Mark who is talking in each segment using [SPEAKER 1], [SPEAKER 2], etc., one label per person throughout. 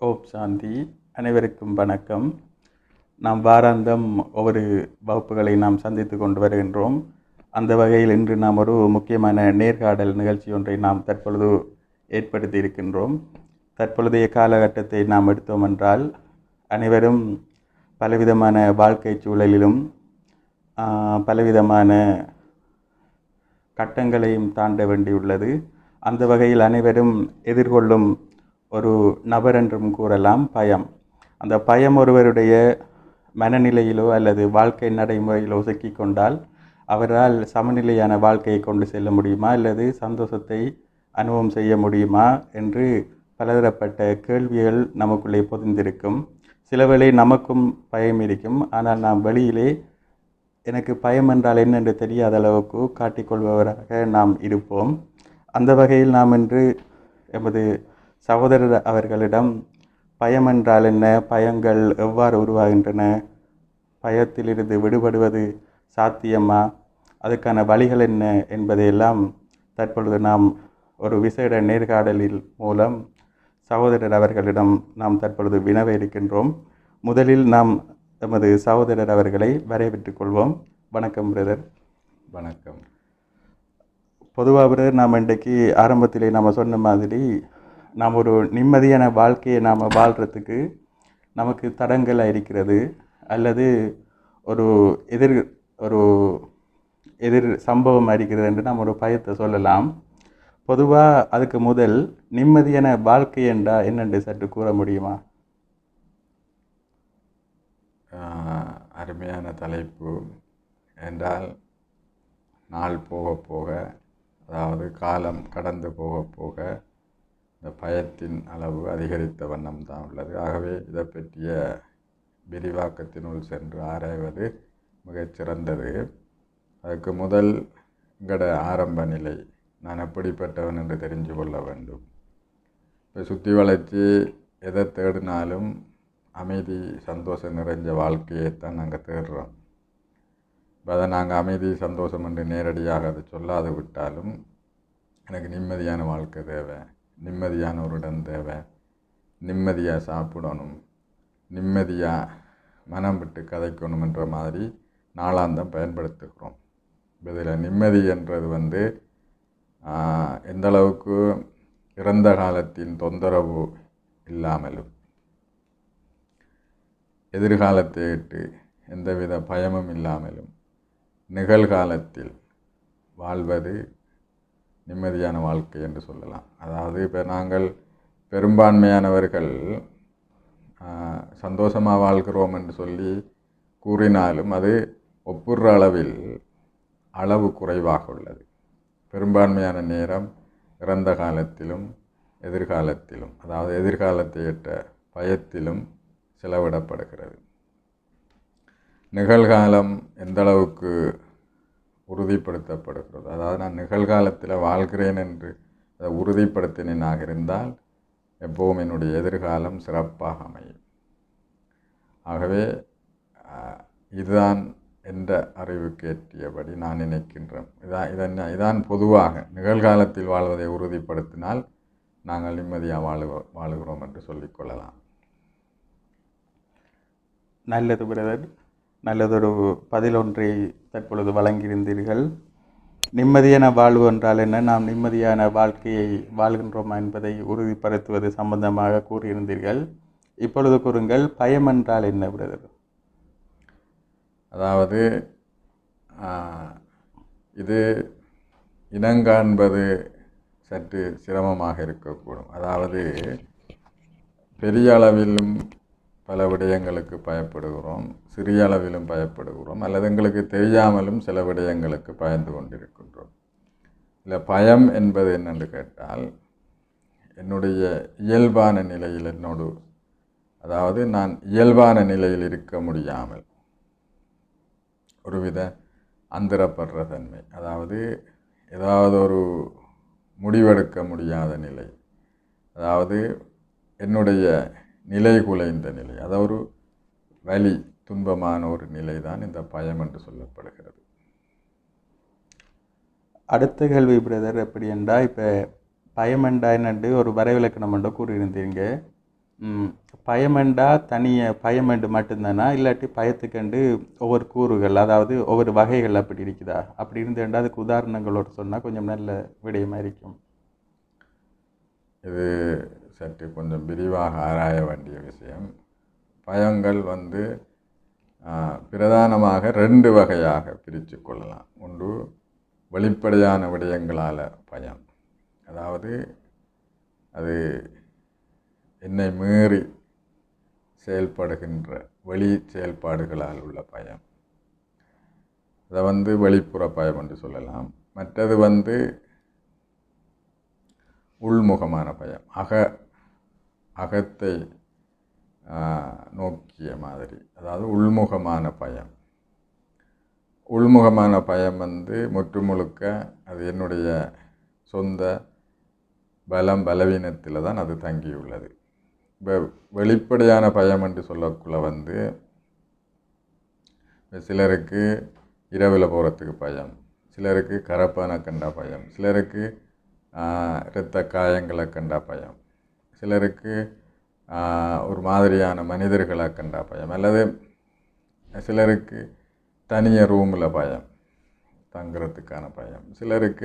[SPEAKER 1] ஓப் சாந்தி அனைவருக்கும் வணக்கம் நாம் வாராந்தம் ஒவ்வொரு வகுப்புகளை நாம் சந்தித்து கொண்டு வருகின்றோம் அந்த வகையில் இன்று நாம் ஒரு முக்கியமான நேர்காணல் நிகழ்ச்சி ஒன்றை நாம் தற்பொழுது ஏற்படுத்தி இருக்கின்றோம் தற்பொழுதைய காலகட்டத்தை நாம் எடுத்தோம் என்றால் அனைவரும் பலவிதமான வாழ்க்கை சூழலிலும் ஆஹ், பலவிதமான கட்டங்களையும் தாண்ட வேண்டியுள்ளது அந்த வகையில் அனைவரும் எதிர்கொள்ளும் ஒரு நபர் என்றும் கூறலாம் பயம் அந்த பயம் ஒருவருடைய மனநிலையிலோ அல்லது வாழ்க்கை நடைமுறையிலோ சிக்கிக்கொண்டால் அவரால் சமநிலையான வாழ்க்கையை கொண்டு செல்ல முடியுமா அல்லது சந்தோஷத்தை அனுபவம் செய்ய முடியுமா என்று பலதரப்பட்ட கேள்விகள் நமக்குள்ளே பொதிந்திருக்கும் சிலவேளை நமக்கும் பயம் இருக்கும் ஆனால் நாம் வெளியிலே எனக்கு பயம் என்றால் என்னென்று தெரியாத அளவுக்கு காட்டிக்கொள்பவராக நாம் இருப்போம் அந்த வகையில் நாம் இன்று எமது சகோதரர் அவர்களிடம் பயம் என்றால் என்ன பயங்கள் எவ்வாறு உருவாகின்றன பயத்திலிருந்து விடுபடுவது சாத்தியமா அதுக்கான வழிகள் என்ன என்பதையெல்லாம் தற்பொழுது நாம் ஒரு விசேட நேர்காணலில் மூலம் சகோதரர் அவர்களிடம் நாம் தற்பொழுது வினவ இருக்கின்றோம் முதலில் நாம் எமது சகோதரர் அவர்களை வரவேற்றுக் கொள்வோம் வணக்கம் பிரதர்
[SPEAKER 2] வணக்கம்
[SPEAKER 1] பொதுவாக பிரதர் நாம் இன்றைக்கு ஆரம்பத்திலே நாம் சொன்ன மாதிரி நாம் ஒரு நிம்மதியான வாழ்க்கையை நாம் வாழ்கிறதுக்கு நமக்கு தடங்களாக இருக்கிறது அல்லது ஒரு எதிர் ஒரு எதிர் சம்பவம் இருக்கிறது என்று நாம் ஒரு பயத்தை சொல்லலாம் பொதுவாக அதுக்கு முதல் நிம்மதியான வாழ்க்கை என்றா என்னென்று சற்று கூற முடியுமா
[SPEAKER 2] ஆஹ், அருமையான தலைப்பு என்றால் நாள் போக போக அதாவது காலம் கடந்து போக போக இந்த பயத்தின் அளவு அதிகரித்த வண்ணம் தான் உள்ளது ஆகவே இதை பற்றிய விரிவாக்கத்தினுள் சென்று ஆராய்வது மிகச் சிறந்தது அதுக்கு முதல் எங்களோட ஆரம்ப நிலை நான் எப்படிப்பட்டவன் என்று தெரிஞ்சு கொள்ள வேண்டும் இப்போ சுற்றி வளைச்சி எதை தேடினாலும் அமைதி சந்தோஷம் நிறைஞ்ச வாழ்க்கையைத்தான் நாங்கள் தேடுறோம் இப்போ அதை நாங்கள் அமைதி சந்தோஷம் என்று நேரடியாக அதை சொல்லாது விட்டாலும் எனக்கு நிம்மதியான வாழ்க்கை தேவை நிம்மதியான ஒரு இடம் தேவை நிம்மதியாக சாப்பிடணும் நிம்மதியாக மனம் விட்டு கதைக்கணுமென்ற மாதிரி நாளாந்தம் பயன்படுத்துகிறோம் இதில் நிம்மதி என்றது வந்து ஆஹ், எந்த அளவுக்கு இறந்த காலத்தின் தொந்தரவு இல்லாமலும் எதிர்காலத்தை இட்டு எந்தவித பயமும் இல்லாமலும் நிகழ்காலத்தில் வாழ்வது நிம்மதியான வாழ்க்கை என்று சொல்லலாம் அதாவது இப்போ நாங்கள் பெரும்பான்மையானவர்கள் ஆஹ், சந்தோஷமா வாழ்கிறோம் என்று சொல்லி கூறினாலும் அது ஒப்புற அளவில் அளவு குறைவாக உள்ளது பெரும்பான்மையான நேரம் இறந்த காலத்திலும் எதிர்காலத்திலும் அதாவது எதிர்காலத்தை ஏற்ற பயத்திலும் செலவிடப்படுகிறது நிகழ்காலம் எந்த அளவுக்கு உறுதிப்படுத்தப்படுகிறது அதாவது நான் நிகழ்காலத்தில் வாழ்கிறேன் என்று அதை உறுதிப்படுத்தினேனாக இருந்தால் எப்பவும் என்னுடைய எதிர்காலம் சிறப்பாக அமையும் ஆகவே ஆஹ், இதுதான் என்ற அறிவுக்கு ஏற்றியபடி நான் நினைக்கின்றேன் இதான் இதன் இதான் பொதுவாக நிகழ்காலத்தில் வாழ்வதை உறுதிப்படுத்தினால் நாங்கள் நிம்மதியாக வாழுக வாழுகிறோம் என்று சொல்லிக்கொள்ளலாம்
[SPEAKER 1] நல்லது பிரதர் நல்லதொரு பதில் ஒன்றை தற்பொழுது வழங்கியிருந்தீர்கள் நிம்மதியான வாழ்வு என்றால் என்ன நாம் நிம்மதியான வாழ்க்கையை வாழ்கின்றோமா என்பதை உறுதிப்படுத்துவது சம்பந்தமாக கூறியிருந்தீர்கள் இப்பொழுது கூறுங்கள் பயம் என்றால் என்ன பிரதர்
[SPEAKER 2] அதாவது ஆஹ், இது இனங்காண்பது சற்று சிரமமாக இருக்கக்கூடும் அதாவது பெரிய அளவிலும் பல விடயங்களுக்கு பயப்படுகிறோம் சிறிய அளவிலும் பயப்படுகிறோம் அல்லது எங்களுக்கு தெரியாமலும் சில விடயங்களுக்கு பயந்து கொண்டிருக்கின்றோம் இல்லை பயம் என்பது என்னென்று கேட்டால் என்னுடைய இயல்பான நிலையில் என்னோடு அதாவது நான் இயல்பான நிலையில் இருக்க முடியாமல் ஒருவித அந்தரப்படுற தன்மை அதாவது ஏதாவது ஒரு முடிவெடுக்க முடியாத நிலை அதாவது என்னுடைய நிலை குலைந்த நிலை அதாவது ஒரு வலி துன்பமான ஒரு நிலை தான் இந்த பயம் என்று சொல்லப்படுகிறது
[SPEAKER 1] அடுத்த கேள்வி பிரதர் எப்படி என்றா இப்போ பயமெண்டா என்னண்டு ஒரு வரைவிலக்கணம் என்று கூறியிருந்தீங்க ம், பயமெண்டா தனிய பயமெண்டு மட்டும்தானா இல்லாட்டி பயத்துக்கண்டு ஒவ்வொரு கூறுகள் அதாவது ஒவ்வொரு வகைகள் அப்படி இருக்குதா அப்படி இருந்தேன்டா அதுக்கு உதாரணங்களோட சொன்னால் கொஞ்சம் நல்ல விடயமா இருக்கும்
[SPEAKER 2] இது சற்று கொஞ்சம் விரிவாக ஆராய வேண்டிய விஷயம் பயங்கள் வந்து ஆ, பிரதானமாக ரெண்டு வகையாக பிரித்து கொள்ளலாம் ஒன்று வெளிப்படையான விடயங்களால் பயம் அதாவது அது என்னை மீறி செயல்படுகின்ற வெளி செயல்பாடுகளால் உள்ள பயம் அதை வந்து வெளிப்புற பயம் என்று சொல்லலாம் மற்றது வந்து உள்முகமான பயம் அக அகத்தை ஆ, நோக்கிய மாதிரி அதாவது உள்முகமான பயம் உள்முகமான பயம் வந்து முற்று முழுக்க அது என்னுடைய சொந்த பலம் பலவீனத்தில் தான் அது தங்கியுள்ளது இப்போ வெளிப்படையான பயம் என்று சொல்லக்குள்ள வந்து இப்ப சிலருக்கு இரவில் போகிறதுக்கு பயம் சிலருக்கு கரப்பான கண்டா பயம் சிலருக்கு ஆஹ், இரத்த காயங்களை கண்டா பயம் சிலருக்கு ஆஹ், ஒரு மாதிரியான மனிதர்களை கண்டா பயம் அல்லது சிலருக்கு தனிய ரூமில் பயம் தங்குறதுக்கான பயம் சிலருக்கு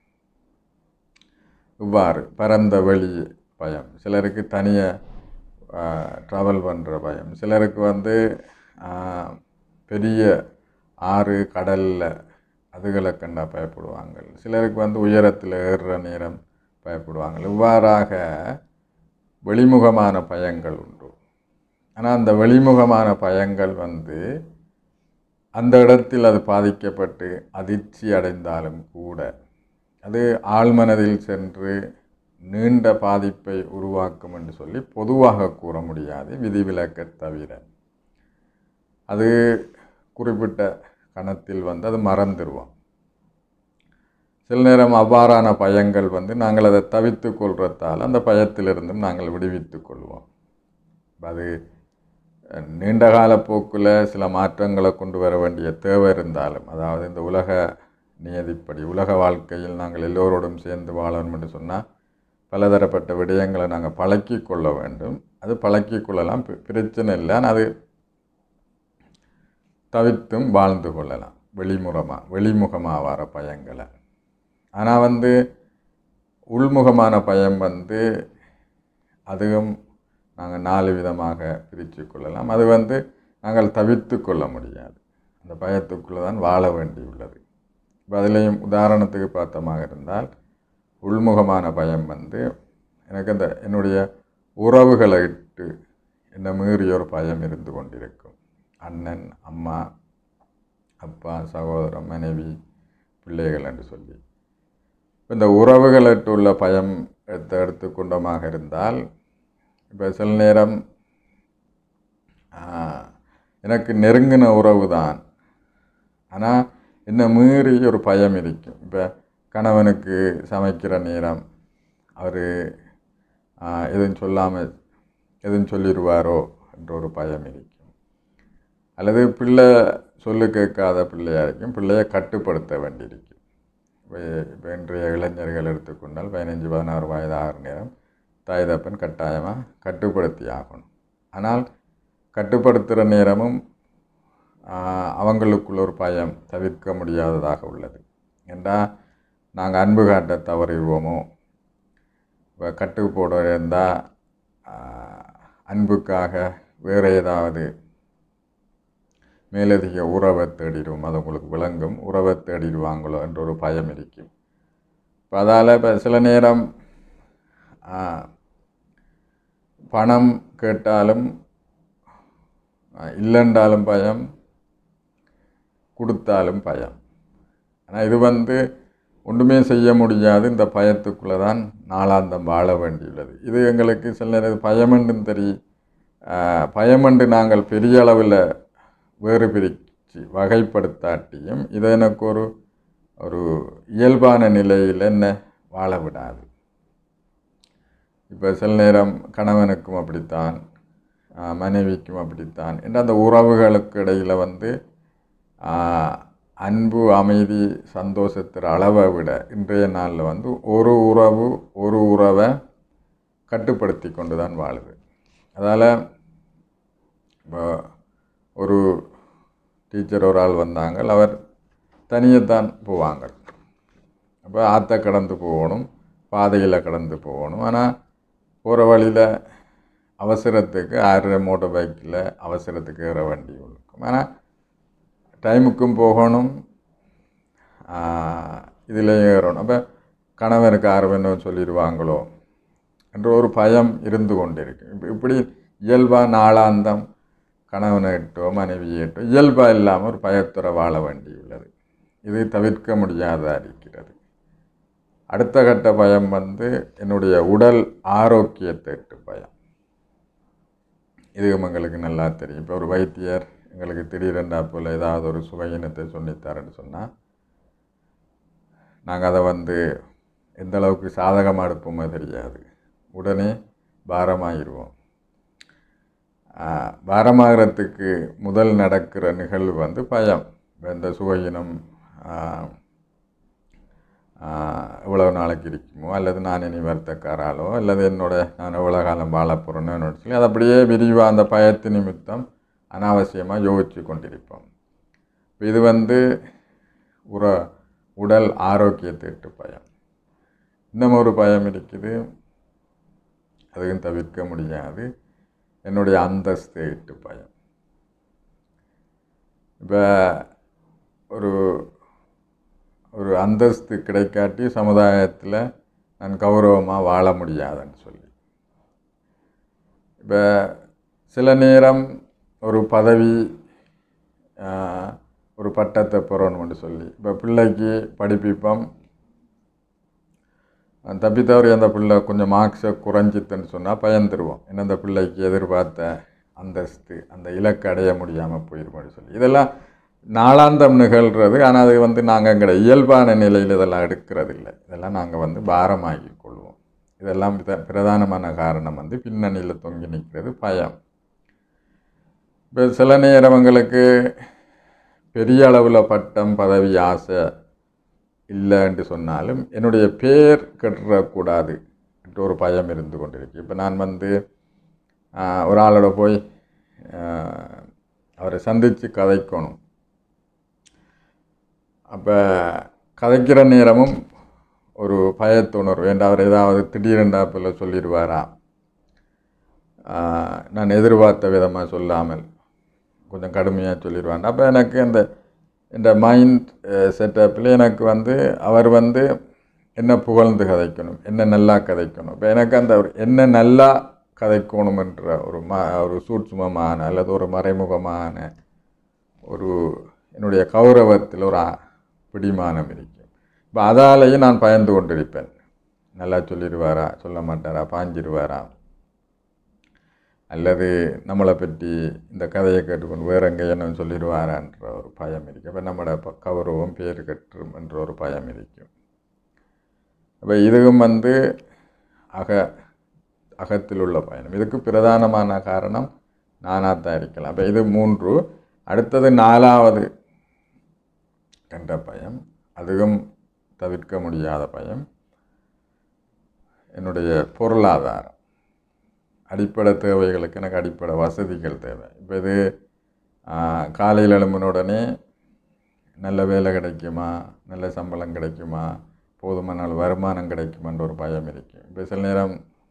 [SPEAKER 2] இவ்வாறு பரந்த வெளி பயம் சிலருக்கு தனிய ட்ராவல் பண்ணுற பயம் சிலருக்கு வந்து ஆ, பெரிய ஆறு கடலில் அதுகளை கண்டா பயப்படுவாங்க சிலருக்கு வந்து உயரத்தில் ஏறுற நேரம் பயப்படுவாங்க இவ்வாறாக வெளிமுகமான பயங்கள் உண்டு ஆனால் அந்த வெளிமுகமான பயங்கள் வந்து அந்த இடத்தில் அது பாதிக்கப்பட்டு அதிர்ச்சி அடைந்தாலும் கூட அது ஆழ்மனதில் சென்று நீண்ட பாதிப்பை உருவாக்கும் என்று சொல்லி பொதுவாக கூற முடியாது விதிவிலக்க தவிர அது குறிப்பிட்ட கணத்தில் வந்து அது மறந்துடுவோம் சில நேரம் அவ்வாறான பயங்கள் வந்து நாங்கள் அதை தவித்து கொள்றதால் அந்த பயத்திலிருந்தும் நாங்கள் விடுவித்து கொள்வோம் அது அஹ், நீண்டகால போக்கில் சில மாற்றங்களை கொண்டு வர வேண்டிய தேவை இருந்தாலும் அதாவது இந்த உலக நியதிப்படி உலக வாழ்க்கையில் நாங்கள் எல்லோரோடும் சேர்ந்து வாழணும் என்று சொன்னால் பலதரப்பட்ட விடயங்களை நாங்கள் பழக்கி கொள்ள வேண்டும் அது பழக்கி கொள்ளலாம் பி- பிரச்சனை இல்லை ஆனால் அது தவிர்த்தும் வாழ்ந்து கொள்ளலாம் வெளிமுகமாக வெளிமுகமாக வர பயங்களை ஆனால் வந்து உள்முகமான பயம் வந்து அதுவும் நாங்கள் நாலு விதமாக பிரித்து கொள்ளலாம் அது வந்து நாங்கள் தவிர்த்து கொள்ள முடியாது அந்த பயத்துக்குள்ளே தான் வாழ வேண்டியுள்ளது இப்போ அதுலேயும் உதாரணத்துக்கு பார்த்தமாக இருந்தால் உள்முகமான பயம் வந்து எனக்கு அந்த என்னுடைய உறவுகளை இட்டு என்ன மீறிய ஒரு பயம் இருந்து கொண்டிருக்கும் அண்ணன் அம்மா அப்பா சகோதரன் மனைவி பிள்ளைகள் என்று சொல்லி இந்த உறவுகளிட்டு உள்ள பயம் எடுத்து எடுத்துக்கொண்டமாக இருந்தால் இப்போ சில நேரம் ஆஹ், எனக்கு நெருங்கின உறவு தான் ஆனால் என்ன மீறி ஒரு பயம் இருக்கும் இப்போ கணவனுக்கு சமைக்கிற நேரம் அவர் எதுவும் சொல்லாமல் எதுவும் சொல்லிடுவாரோ என்ற ஒரு பயம் இருக்கும் அல்லது பிள்ளை சொல்லு கேட்காத பிள்ளையாக இருக்கும் பிள்ளையை கட்டுப்படுத்த வேண்டியிருக்கும் இப்போ இப்போ இன்றைய இளைஞர்கள் எடுத்துக்கொண்டால் பதினஞ்சு பதினாறு வயது ஆகிற நேரம் தாய் தப்பன் கட்டாயமாக கட்டுப்படுத்தி ஆகணும் ஆனால் கட்டுப்படுத்துகிற நேரமும் ஆஹ், அவங்களுக்குள்ள ஒரு பயம் தவிர்க்க முடியாததாக உள்ளது ஏண்டா நாங்கள் அன்பு காட்ட தவறிடுவோமோ இப்போ கட்டு போட இருந்தால் அன்புக்காக வேறு ஏதாவது மேலதிக உறவை தேடிடுவோம் அது உங்களுக்கு விளங்கும் உறவை தேடிடுவாங்களோ என்ற ஒரு பயம் இருக்கும் இப்போ அதால் இப்போ சில நேரம் ஆ, பணம் கேட்டாலும் ஆ, இல்லைன்றாலும் பயம் கொடுத்தாலும் பயம் ஆனால் இது வந்து ஒன்றுமே செய்ய முடியாது இந்த பயத்துக்குள்ளே தான் நாளாந்தம் வாழ வேண்டியுள்ளது இது எங்களுக்கு சில நேரம் இது பயமென்றும் தெரியும் பயமென்று நாங்கள் பெரிய அளவில் வேறு பிரித்து வகைப்படுத்தாட்டியும் இதை எனக்கு ஒரு ஒரு இயல்பான நிலையில் என்ன வாழ விடாது இப்போ சில நேரம் கணவனுக்கும் அப்படித்தான் ஆஹ் மனைவிக்கும் அப்படித்தான் என்ற அந்த உறவுகளுக்கு இடையில் வந்து ஆஹ் அன்பு அமைதி சந்தோஷத்திற அளவை விட இன்றைய நாளில் வந்து ஒரு உறவு ஒரு உறவை கட்டுப்படுத்தி கொண்டு தான் வாழுது அதால் இப்போ ஒரு டீச்சர் ஒரு ஆள் வந்தாங்க அவர் தனியைத்தான் போவாங்க அப்போ ஆற்றை கடந்து போகணும் பாதையில் கடந்து போகணும் ஆனால் போகிற வழியில் அவசரத்துக்கு ஆயிரம் மோட்டர் பைக்கில் அவசரத்துக்கு ஏற வண்டி இருக்கும் ஆனால் டைமுக்கும் போகணும் இதில் ஏறணும் அப்போ கணவனுக்கு ஆர்வம் சொல்லிடுவாங்களோ என்ற ஒரு பயம் இருந்து கொண்டிருக்கு இப்போ இப்படி இயல்பாக நாளாந்தம் கணவனிட்டோ மனைவியிட்டோ இயல்பாக இல்லாமல் ஒரு பயத்துற வாழ வேண்டி உள்ளது இது தவிர்க்க முடியாததாக இருக்கிறது அடுத்த கட்ட பயம் வந்து என்னுடைய உடல் ஆரோக்கியத்திற்கு பயம் இது எங்களுக்கு நல்லா தெரியும் இப்போ ஒரு வைத்தியர் எங்களுக்கு திடீரெண்டா போல் ஏதாவது ஒரு சுவையினத்தை சொல்லித்தாருன்னு சொன்னால் நாங்கள் அதை வந்து எந்த அளவுக்கு சாதகமாக எடுப்போமோ தெரியாது உடனே பாரமாகிடுவோம் பாரமாகிறதுக்கு முதல் நடக்கிற நிகழ்வு வந்து பயம் இந்த சுவையினம் எவ்வளோ நாளைக்கு இருக்குமோ அல்லது நான் இனி வருத்தக்காராலோ அல்லது என்னோட நான் எவ்வளோ காலம் வாழ போகிறேன்னு என்னோட சொல்லி அது அப்படியே விரிவாக அந்த பயத்து நிமித்தம் அனாவசியமாக யோசித்து கொண்டிருப்போம் இது வந்து உற உடல் ஆரோக்கியத்திட்டு பயம் இன்னும் ஒரு பயம் இருக்குது அதுவும் தவிர்க்க முடியாது என்னுடைய அந்தஸ்து இட்டு பயம் இப்போ ஒரு ஒரு அந்தஸ்து கிடைக்காட்டி சமுதாயத்தில் நான் கௌரவமாக வாழ முடியாதுன்னு சொல்லி இப்போ சில நேரம் ஒரு பதவி ஒரு பட்டத்தை பெறணும்னு சொல்லி இப்போ பிள்ளைக்கு படிப்பிப்போம் தப்பி தவறி அந்த பிள்ளை கொஞ்சம் மார்க்ஸை குறைஞ்சித்துன்னு சொன்னால் பயந்துருவோம் ஏன்னா அந்த பிள்ளைக்கு எதிர்பார்த்த அந்தஸ்து அந்த இலக்கு அடைய முடியாமல் போயிருமோன்னு சொல்லி இதெல்லாம் நாளாந்தம் நிகழ்கிறது ஆனால் அது வந்து நாங்கள் எங்களோட இயல்பான நிலையில் இதெல்லாம் எடுக்கிறது இல்லை இதெல்லாம் நாங்கள் வந்து பாரமாகி கொள்வோம் இதெல்லாம் பிர பிரதானமான காரணம் வந்து பின்னணியில் தொங்கி நிற்கிறது பயம் இப்போ சில நேரவங்களுக்கு பெரிய அளவில் பட்டம் பதவி ஆசை இல்லைன்னு சொன்னாலும் என்னுடைய பேர் கெட்டுறக்கூடாது என்ற ஒரு பயம் இருந்து கொண்டிருக்கு இப்போ நான் வந்து ஒரு ஆளோட போய் அவரை சந்தித்து கதைக்கணும் அப்போ கதைக்கிற நேரமும் ஒரு பயத்துணர்வு ஏண்டா அவர் ஏதாவது திடீரெண்டாப்பில் சொல்லிடுவாரா நான் எதிர்பார்த்த விதமாக சொல்லாமல் கொஞ்சம் கடுமையாக சொல்லிடுவாங்க அப்போ எனக்கு அந்த இந்த மைண்ட் செட்டப்பில் எனக்கு வந்து அவர் வந்து என்ன புகழ்ந்து கதைக்கணும் என்ன நல்லா கதைக்கணும் இப்போ எனக்கு அந்த ஒரு என்ன நல்லா கதைக்கணுமென்ற ஒரு ம ஒரு சூட்சுமமான அல்லது ஒரு மறைமுகமான ஒரு என்னுடைய கௌரவத்தில் ஒரு பிடிமானம் இருக்கும் இப்போ அதாலேயே நான் பயந்து கொண்டிருப்பேன் நல்லா சொல்லிடுவாரா சொல்ல மாட்டாரா பாஞ்சிடுவாரா அல்லது நம்மளை பற்றி இந்த கதையை கேட்டுக்கொண்டு வேற எங்கே என்ன சொல்லிடுவாரான்ற ஒரு பயம் இருக்கும் அப்போ நம்மளோட ப- கௌரவம் பேர் கற்றும் என்ற ஒரு பயம் இருக்கும் அப்போ இதுவும் வந்து அக அகத்தில் உள்ள பயணம் இதுக்கு பிரதானமான காரணம் நானாக தான் இருக்கலாம் அப்போ இது மூன்று அடுத்தது நாலாவது என்ற பயம் அதுவும் தவிர்க்க முடியாத பயம் என்னுடைய பொருளாதாரம் அடிப்படை தேவைகளுக்கு எனக்கு அடிப்படை வசதிகள் தேவை இப்போ இது காலையில் எழும்பின உடனே நல்ல வேலை கிடைக்குமா நல்ல சம்பளம் கிடைக்குமா போதுமான அளவு வருமானம் கிடைக்குமான்ற ஒரு பயம் இருக்கும் இப்போ சில நேரம்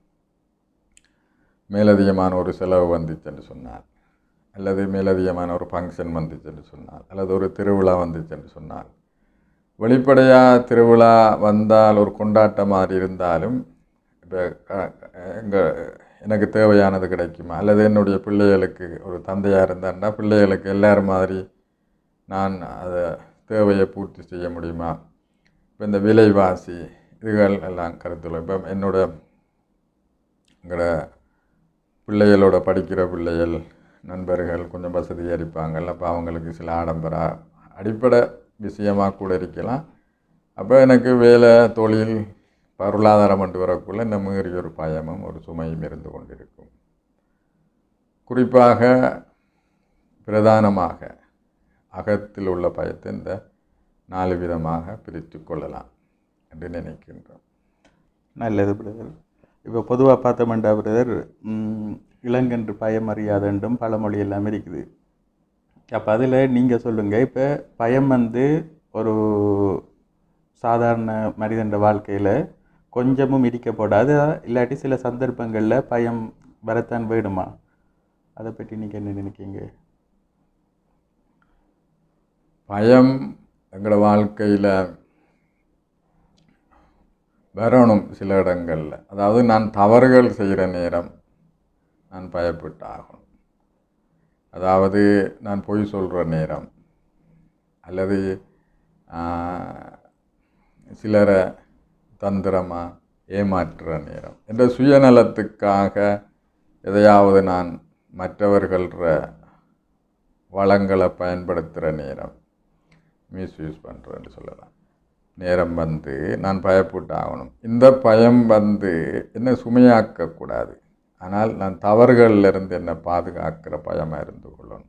[SPEAKER 2] மேலதிகமான ஒரு செலவு வந்துச்சுன்னு சொன்னார் அல்லது மேலதிகமான ஒரு ஃபங்க்ஷன் வந்துச்சுன்னு சொன்னால் அல்லது ஒரு திருவிழா வந்துச்சுன்னு சொன்னால் வெளிப்படையாக திருவிழா வந்தால் ஒரு கொண்டாட்டம் மாதிரி இருந்தாலும் இப்போ எங்கள் எனக்கு தேவையானது கிடைக்குமா அல்லது என்னுடைய பிள்ளைகளுக்கு ஒரு தந்தையாக இருந்தான்னா பிள்ளைகளுக்கு எல்லாரும் மாதிரி நான் அதை தேவையை பூர்த்தி செய்ய முடியுமா இப்போ இந்த விலைவாசி இதுகள் எல்லாம் கருத்தில் இப்போ என்னோட எங்களோட பிள்ளைகளோட படிக்கிற பிள்ளைகள் நண்பர்கள் கொஞ்சம் வசதியாக இருப்பாங்கல்ல அப்போ அவங்களுக்கு சில ஆடம்பர அடிப்படை விஷயமாக கூட இருக்கலாம் அப்போ எனக்கு வேலை தொழில் பொருளாதாரம் கொண்டு வரக்குள்ள இந்த மீறி ஒரு பயமும் ஒரு சுமையும் இருந்து கொண்டிருக்கும் குறிப்பாக பிரதானமாக அகத்தில் உள்ள பயத்தை இந்த நாலு விதமாக பிரித்து கொள்ளலாம் என்று நினைக்கின்றோம்
[SPEAKER 1] நல்லது பிரதர் இப்போ பொதுவாக பார்த்தோம்டா பிரதர் இளங்கன்று பயம் அறியாதண்டும் பழமொழி எல்லாம் இருக்குது அப்போ அதில் நீங்கள் சொல்லுங்கள் இப்போ பயம் வந்து ஒரு சாதாரண மனிதன்ற வாழ்க்கையில் கொஞ்சமும் இடிக்கப்படாது இல்லாட்டி சில சந்தர்ப்பங்களில் பயம் வரத்தான் வேணுமா அதை பற்றி நீங்கள் என்ன நினைக்கிறீங்க
[SPEAKER 2] பயம் எங்களோட வாழ்க்கையில் வரணும் சில இடங்களில் அதாவது நான் தவறுகள் செய்கிற நேரம் நான் பயப்பட்டு ஆகணும் அதாவது நான் பொய் சொல்கிற நேரம் அல்லது ஆஹ், சிலரை தந்திரமாக ஏமாற்றுற நேரம் என்ற சுயநலத்துக்காக எதையாவது நான் மற்றவர்கள்ற வளங்களை பயன்படுத்துகிற நேரம் மிஸ்யூஸ் பண்ணுறேன்னு சொல்லலாம் நேரம் வந்து நான் பயப்பட்டு ஆகணும் இந்த பயம் வந்து என்னை சுமையாக்கக்கூடாது ஆனால் நான் தவறுகள்ல இருந்து என்னை பாதுகாக்கிற பயமாக இருந்து கொள்ளணும்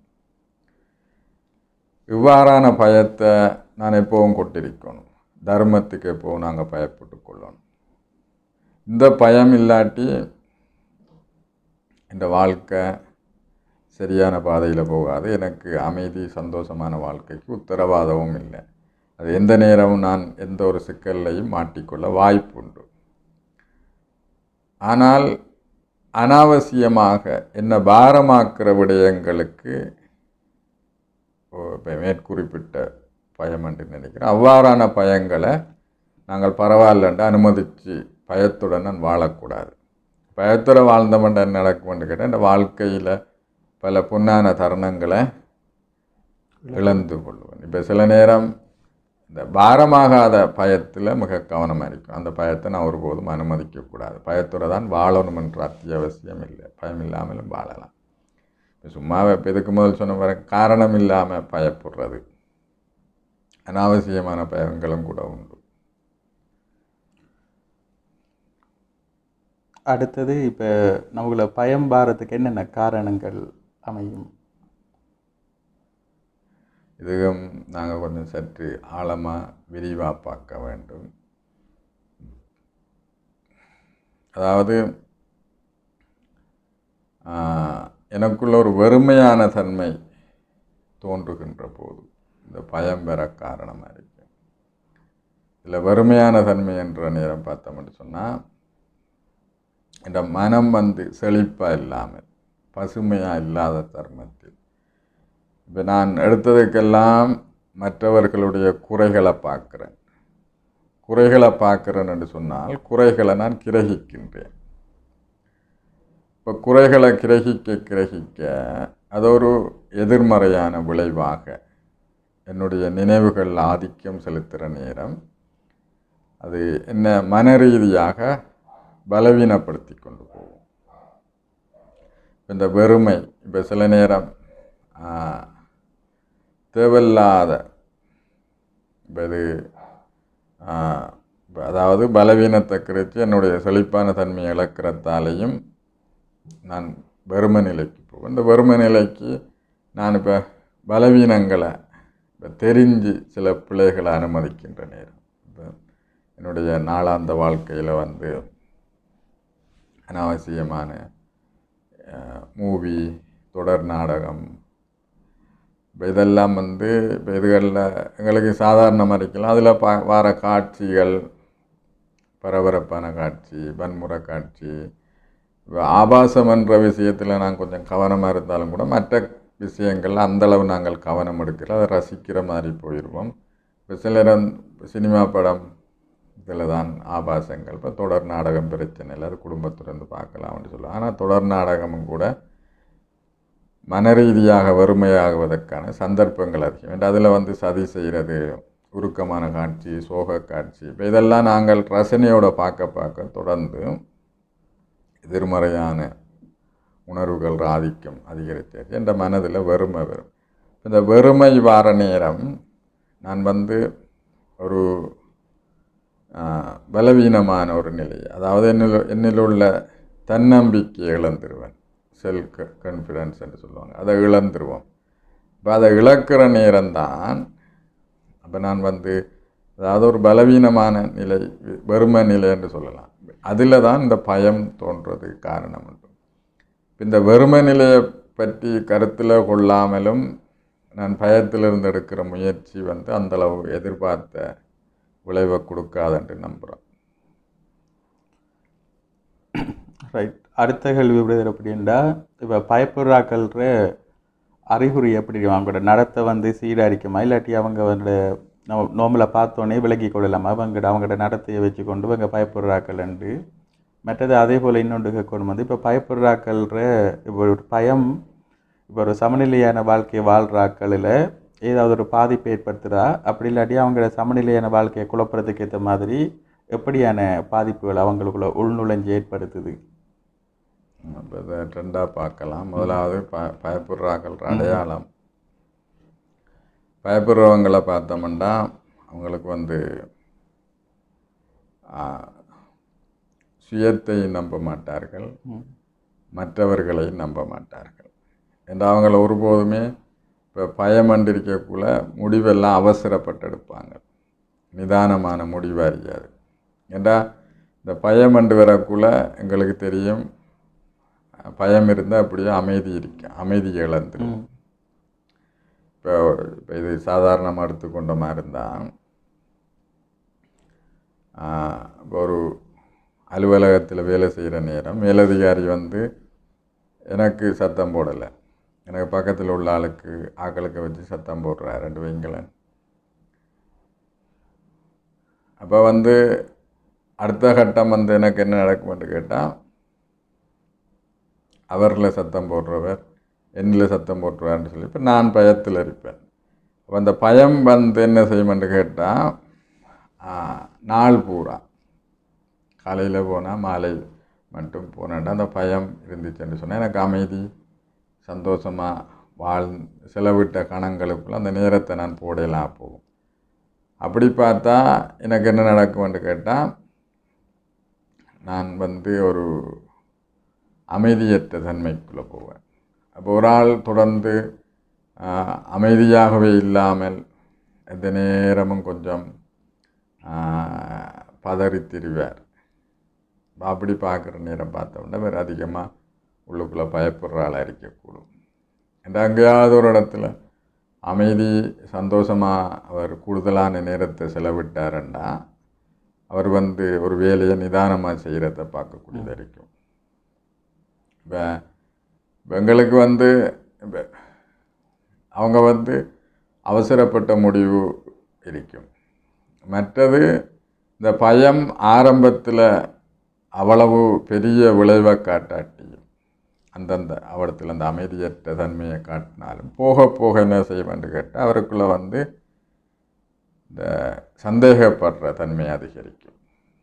[SPEAKER 2] இவ்வாறான பயத்தை நான் எப்பவும் கொண்டிருக்கணும் தர்மத்துக்கு எப்பவும் நாங்கள் பயப்பட்டு கொள்ளணும் இந்த பயம் இல்லாட்டி இந்த வாழ்க்கை சரியான பாதையில் போகாது எனக்கு அமைதி சந்தோஷமான வாழ்க்கைக்கு உத்தரவாதமும் இல்லை அது எந்த நேரமும் நான் எந்த ஒரு சிக்கல்லையும் மாட்டிக்கொள்ள வாய்ப்புண்டு ஆனால் அனாவசியமாக என்ன பாரமாக்குற விடயங்களுக்கு இப்போ மேற்குறிப்பிட்ட பயம் என்று நினைக்கிறேன் அவ்வாறான பயங்களை நாங்கள் பரவாயில்லன்ட்டு அனுமதித்து பயத்துடன் நான் வாழக்கூடாது பயத்தோட வாழ்ந்தவன்ட்டு என்ன நடக்கும்னு கேட்டால் இந்த வாழ்க்கையில் பல பொன்னான தருணங்களை இழந்து கொள்வேன் இப்போ சில நேரம் இந்த பாரமாகாத பயத்தில் மிக கவனமாக இருக்கும் அந்த பயத்தை நான் ஒருபோதும் அனுமதிக்கக்கூடாது பயத்தோடு தான் வாழணும் என்ற அத்தியாவசியம் இல்லை பயம் இல்லாமலும் வாழலாம் இப்போ சும்மாவே இப்போ இதுக்கு முதல் சொன்ன வர காரணம் இல்லாமல் பயப்படுறது அனாவசியமான பயங்களும் கூட உண்டு
[SPEAKER 1] அடுத்தது இப்போ நம்மள பயம் பாரத்துக்கு என்னென்ன காரணங்கள் அமையும்
[SPEAKER 2] இதுவும் நாங்கள் கொஞ்சம் சற்று ஆழமாக விரிவாக பார்க்க வேண்டும் அதாவது ஆஹ், எனக்குள்ள ஒரு வெறுமையான தன்மை தோன்றுகின்ற போது இந்த பயம் பெற காரணமாக இருக்கு இதில் வெறுமையான தன்மை என்ற நேரம் பார்த்தோம்னு சொன்னால் இந்த மனம் வந்து செழிப்பாக இல்லாமல் பசுமையாக இல்லாத தர்மத்தில் இப்போ நான் எடுத்ததுக்கெல்லாம் மற்றவர்களுடைய குறைகளை பார்க்குறேன் குறைகளை பார்க்குறேன் என்று சொன்னால் குறைகளை நான் கிரகிக்கின்றேன் இப்போ குறைகளை கிரகிக்க கிரகிக்க அது ஒரு எதிர்மறையான விளைவாக என்னுடைய நினைவுகள் ஆதிக்கம் செலுத்துகிற நேரம் அது என்ன மன ரீதியாக பலவீனப்படுத்தி கொண்டு போகும் இந்த வெறுமை இப்போ சில நேரம் ஆ, தேவையில்லாத இப்போ இது ஆ, இப்ப அதாவது பலவீனத்தை குறித்து என்னுடைய செழிப்பான தன்மையை இழக்கிறதாலையும் நான் வெறும நிலைக்கு போவேன் இந்த வெறும நிலைக்கு நான் இப்போ பலவீனங்களை இப்போ தெரிஞ்சு சில பிள்ளைகளை அனுமதிக்கின்ற நேரம் இப்போ என்னுடைய நாளாந்த வாழ்க்கையில் வந்து அனாவசியமான மூவி தொடர் நாடகம் இப்போ இதெல்லாம் வந்து இப்போ இதுகளில் எங்களுக்கு சாதாரணமாக இருக்கலாம் அதில் பா வர காட்சிகள் பரபரப்பான காட்சி வன்முறை காட்சி இப்போ ஆபாசம் என்ற விஷயத்தில் நான் கொஞ்சம் கவனமாக இருந்தாலும் கூட மற்ற விஷயங்கள் அந்தளவு நாங்கள் கவனம் எடுக்கல அதை ரசிக்கிற மாதிரி போயிடுவோம் இப்போ சிலர் சினிமா படம் இதில் தான் ஆபாசங்கள் இப்போ தொடர் நாடகம் பிரச்சனை இல்லை அது குடும்பத்திலிருந்து பார்க்கலாம்னு சொல்லுவாங்க ஆனால் தொடர் நாடகமும் கூட மன ரீதியாக வறுமையாகுவதற்கான சந்தர்ப்பங்கள் அதிகம் ஏன்னா அதில் வந்து சதி செய்கிறது உருக்கமான காட்சி சோக காட்சி இப்போ இதெல்லாம் நாங்கள் ரசனையோட பார்க்க பார்க்க தொடர்ந்து எதிர்மறையான உணர்வுகள் ஆதிக்கம் அதிகரித்தது என்ற மனதில் வெறுமை வரும் இந்த வெறுமை வார நேரம் நான் வந்து ஒரு ஆஹ், பலவீனமான ஒரு நிலை அதாவது என்னில் என்னில் உள்ள தன்னம்பிக்கையை இழந்துருவேன் செல்ஃப் கான்ஃபிடன்ஸ் என்று சொல்லுவாங்க அதை இழந்துருவோம் இப்போ அதை இழக்கிற நேரம்தான் அப்போ நான் வந்து அதாவது ஒரு பலவீனமான நிலை வெறுமை நிலை என்று சொல்லலாம் அதில் தான் இந்த பயம் தோன்றுறதுக்கு காரணம் உண்டு இந்த வெறுமை நிலையை பற்றி கருத்தில் கொள்ளாமலும் நான் பயத்திலிருந்து எடுக்கிற முயற்சி வந்து அந்தளவு எதிர்பார்த்த விளைவை கொடுக்காதுன்ட்டு நம்புகிறோம்
[SPEAKER 1] ரைட் அடுத்த கேள்வி விடுதல் அப்படின்னா இப்போ பயப்படுறாக்கள்ற அறிகுறி எப்படி அவங்களோட நடத்தை வந்து சீராரிக்குமா இல்லாட்டி அவங்க வந்து நம்ம நோம்பில் பார்த்தோன்னே விலகி கொள்ளலாமா அவங்கட அவங்களோட நடத்தையை வச்சு கொண்டு இவங்க பயப்படுறாக்கள்ண்டு மற்றது அதே போல் இன்னொன்று கேட்கணும் வந்து இப்போ பயப்படுறாக்கள்ற இப்போ ஒரு பயம் இப்போ ஒரு சமநிலையான வாழ்க்கையை வாழ்கிறாக்களில் ஏதாவது ஒரு பாதிப்பு ஏற்படுத்துகிறா அப்படி இல்லாட்டி அவங்களோட சமநிலையான வாழ்க்கையை குழப்புறதுக்கு ஏற்ற மாதிரி எப்படியான பாதிப்புகள் அவங்களுக்குள்ள உள்நுழைஞ்சு ஏற்படுத்துது
[SPEAKER 2] இப்போ இதை ரெண்டாக பார்க்கலாம் முதலாவது ப பயப்படுறாக்கள் அடையாளம் பயப்படுறவங்களை பார்த்தோம்னா அவங்களுக்கு வந்து ஆ, சுயத்தை நம்ப மாட்டார்கள் மற்றவர்களை நம்ப மாட்டார்கள் என்ற அவங்கள ஒருபோதுமே இப்போ பயமண்டிருக்கக்குள்ள முடிவெல்லாம் அவசரப்பட்டு எடுப்பாங்க நிதானமான முடிவு அறியாது ஏண்டா இந்த பயமண்டு வரக்குள்ள எங்களுக்கு தெரியும் பயம் இருந்தால் அப்படியே அமைதி இருக்கு அமைதி இழந்துடும் இப்போ இப்போ இது சாதாரணமாக எடுத்துக்கொண்ட மாதிரி இருந்தால் இப்போ ஒரு அலுவலகத்தில் வேலை செய்கிற நேரம் மேலதிகாரி வந்து எனக்கு சத்தம் போடலை எனக்கு பக்கத்தில் உள்ள ஆளுக்கு ஆக்களுக்கு வச்சு சத்தம் போடுறார் ரெண்டு வைங்களன் அப்போ வந்து அடுத்த கட்டம் வந்து எனக்கு என்ன நடக்கும்னு கேட்டால் அவரில் சத்தம் போடுறவர் என்னில் சத்தம் போட்டுருவார்னு சொல்லி இப்போ நான் பயத்தில் இருப்பேன் அப்போ அந்த பயம் வந்து என்ன செய்யுமென்று கேட்டால் நாள் பூரா காலையில் போனால் மாலை மட்டும் போனேன்டா அந்த பயம் இருந்துச்சுன்னு சொன்னால் எனக்கு அமைதி சந்தோஷமாக வாழ் செலவிட்ட கணங்களுக்குள்ள அந்த நேரத்தை நான் போடலாம் போகும் அப்படி பார்த்தா எனக்கு என்ன நடக்கும்னு கேட்டால் நான் வந்து ஒரு அமைதியற்ற தன்மைக்குள்ளே போவேன் அப்போ ஒரு ஆள் தொடர்ந்து ஆஹ், அமைதியாகவே இல்லாமல் எந்த நேரமும் கொஞ்சம் ஆஹ், பதறித் திரிவார் அப்படி பார்க்குற நேரம் பார்த்தோம்னா வேறு அதிகமாக உள்ளுக்குள்ளே பயப்படுற ஆளாக இருக்கக்கூடும் இந்த அங்கேயாவது ஒரு இடத்துல அமைதி சந்தோஷமாக அவர் கூடுதலான நேரத்தை செலவிட்டாருன்னா அவர் வந்து ஒரு வேலையை நிதானமாக செய்கிறத பார்க்கக்கூடியதாக இருக்கும் இப்போ எங்களுக்கு வந்து இப்ப அவங்க வந்து அவசரப்பட்ட முடிவு இருக்கும் மற்றது இந்த பயம் ஆரம்பத்தில் அவ்வளவு பெரிய விளைவை காட்டாட்டியும் அந்தந்த அவடத்தில் அந்த அமைதியற்ற தன்மையை காட்டினாலும் போக போக என்ன செய்வேன்னு கேட்டால் அவருக்குள்ளே வந்து இந்த சந்தேகப்படுற தன்மை அதிகரிக்கும்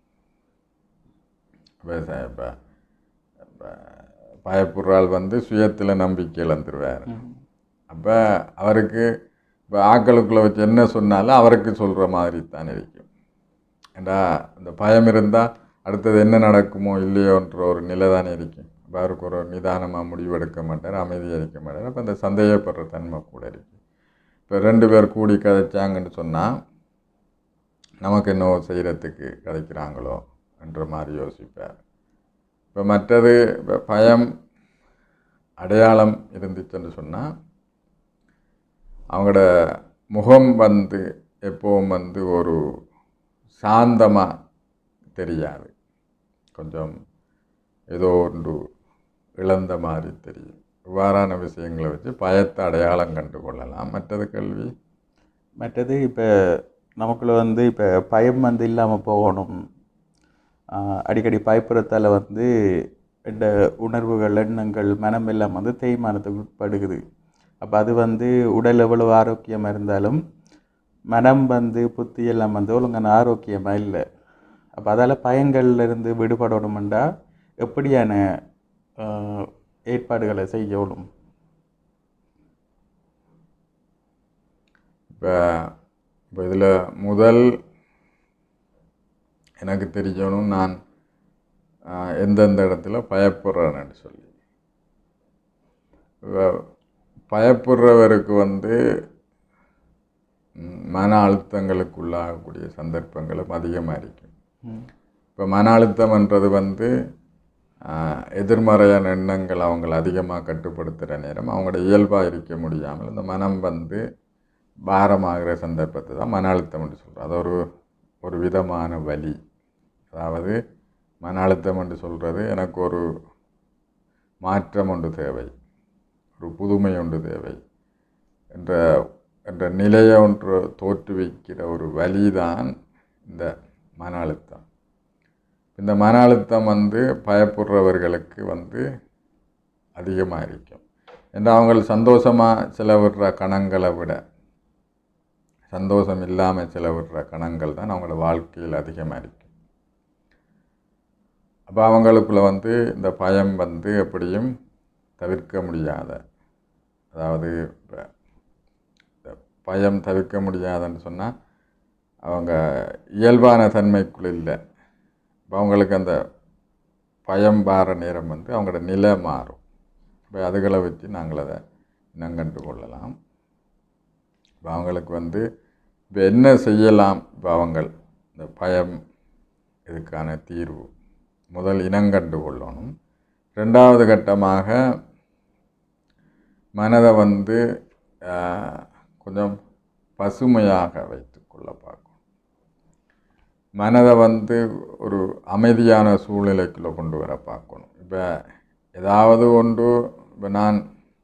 [SPEAKER 2] இப்போ ச- இப்போ இப்போ பயப்படுறாள் வந்து சுயத்தில் நம்பிக்கை இழந்துருவார் அப்போ அவருக்கு இப்போ ஆக்களுக்குள்ளே வச்சு என்ன சொன்னாலும் அவருக்கு சொல்கிற மாதிரி தான் இருக்கும் ஏண்டா இந்த பயம் இருந்தால் அடுத்தது என்ன நடக்குமோ இல்லையோன்ற ஒரு நிலை தானே இருக்கும் அப்போ அவருக்கு ஒரு நிதானமாக முடிவெடுக்க மாட்டார் அமைதியாக இருக்க மாட்டார் அப்போ அந்த சந்தேகப்படுற தன்மை கூட இருக்குது இப்போ ரெண்டு பேர் கூடி கதைச்சாங்கன்னு சொன்னால் நமக்கு என்னவோ செய்கிறதுக்கு கதைக்கிறாங்களோ என்ற மாதிரி யோசிப்பார் இப்போ மற்றது இப்போ பயம் அடையாளம் இருந்துச்சுன்னு சொன்னால் அவங்களோட முகம் வந்து எப்பவும் வந்து ஒரு சாந்தமாக தெரியாது கொஞ்சம் ஏதோ ஒன்று இழந்த மாதிரி தெரியும் இவ்வாறான விஷயங்களை வச்சு பயத்தை அடையாளம் கண்டு கொள்ளலாம் மற்றது கல்வி
[SPEAKER 1] மற்றது இப்போ நமக்குள்ள வந்து இப்போ பயம் வந்து இல்லாமல் போகணும் ஆஹ் அடிக்கடி பயப்படுறதால வந்து இந்த உணர்வுகள் எண்ணங்கள் மனம் எல்லாம் வந்து தேய்மானத்துக்கு உட்படுகுது அப்போ அது வந்து உடல் எவ்வளவு ஆரோக்கியமாக இருந்தாலும் மனம் வந்து புத்தி எல்லாம் வந்து ஒழுங்கான ஆரோக்கியமாக இல்லை அப்போ அதால் பயங்கள்ல இருந்து விடுபடணுமெண்டா எப்படியான ஆஹ், ஏற்பாடுகளை செய்யணும்
[SPEAKER 2] இப்போ இப்போ இதில் முதல் எனக்கு தெரியணும் நான் ஆஹ், எந்தெந்த இடத்துல பயப்படுறேன்னு சொல்லி இப்ப பயப்படுறவருக்கு வந்து ம், மன அழுத்தங்களுக்கு உள்ளாகக்கூடிய சந்தர்ப்பங்களும் அதிகமாக இருக்கும் இப்போ மன அழுத்தம்ன்றது வந்து ஆஹ், எதிர்மறையான எண்ணங்கள் அவங்கள அதிகமாக கட்டுப்படுத்துகிற நேரம் அவங்களோட இயல்பாக இருக்க முடியாமல் இந்த மனம் வந்து பாரமாகிற சந்தர்ப்பத்தை தான் மன அழுத்தம் என்று சொல்கிறோம் அது ஒரு ஒரு விதமான வலி அதாவது மன அழுத்தம் என்று சொல்கிறது எனக்கு ஒரு மாற்றம் ஒன்று தேவை ஒரு புதுமை ஒன்று தேவை என்ற என்ற நிலையை ஒன்று தோற்றுவிக்கிற ஒரு வழிதான் இந்த மன அழுத்தம் இந்த மன அழுத்தம் வந்து பயப்படுறவர்களுக்கு வந்து அதிகமாக இருக்கும் ஏன்னா அவங்க சந்தோஷமாக செலவிடுற கணங்களை விட சந்தோஷம் இல்லாமல் செலவிடுற கணங்கள் தான் அவங்களோட வாழ்க்கையில் அதிகமாக இருக்கும் அப்போ அவங்களுக்குள்ள வந்து இந்த பயம் வந்து எப்படியும் தவிர்க்க முடியாத அதாவது இப்ப இந்த பயம் தவிர்க்க முடியாதுன்னு சொன்னால் அவங்க இயல்பான தன்மைக்குள்ள இல்லை இப்போ அவங்களுக்கு அந்த பயம் பார நேரம் வந்து அவங்களோட நிலை மாறும் இப்போ அதுகளை வச்சு நாங்கள் அதை இனங்கண்டு கொள்ளலாம் இப்போ அவங்களுக்கு வந்து இப்போ என்ன செய்யலாம் இப்போ அவங்கள் இந்த பயம் இதுக்கான தீர்வு முதல் இனங்கண்டு கொள்ளணும் ரெண்டாவது கட்டமாக மனதை வந்து ஆஹ், கொஞ்சம் பசுமையாக வைத்துக்கொள்ள பார்க்கணும் மனதை வந்து ஒரு அமைதியான சூழ்நிலைக்குள்ளே கொண்டு வர பார்க்கணும் இப்போ ஏதாவது ஒன்று இப்போ நான்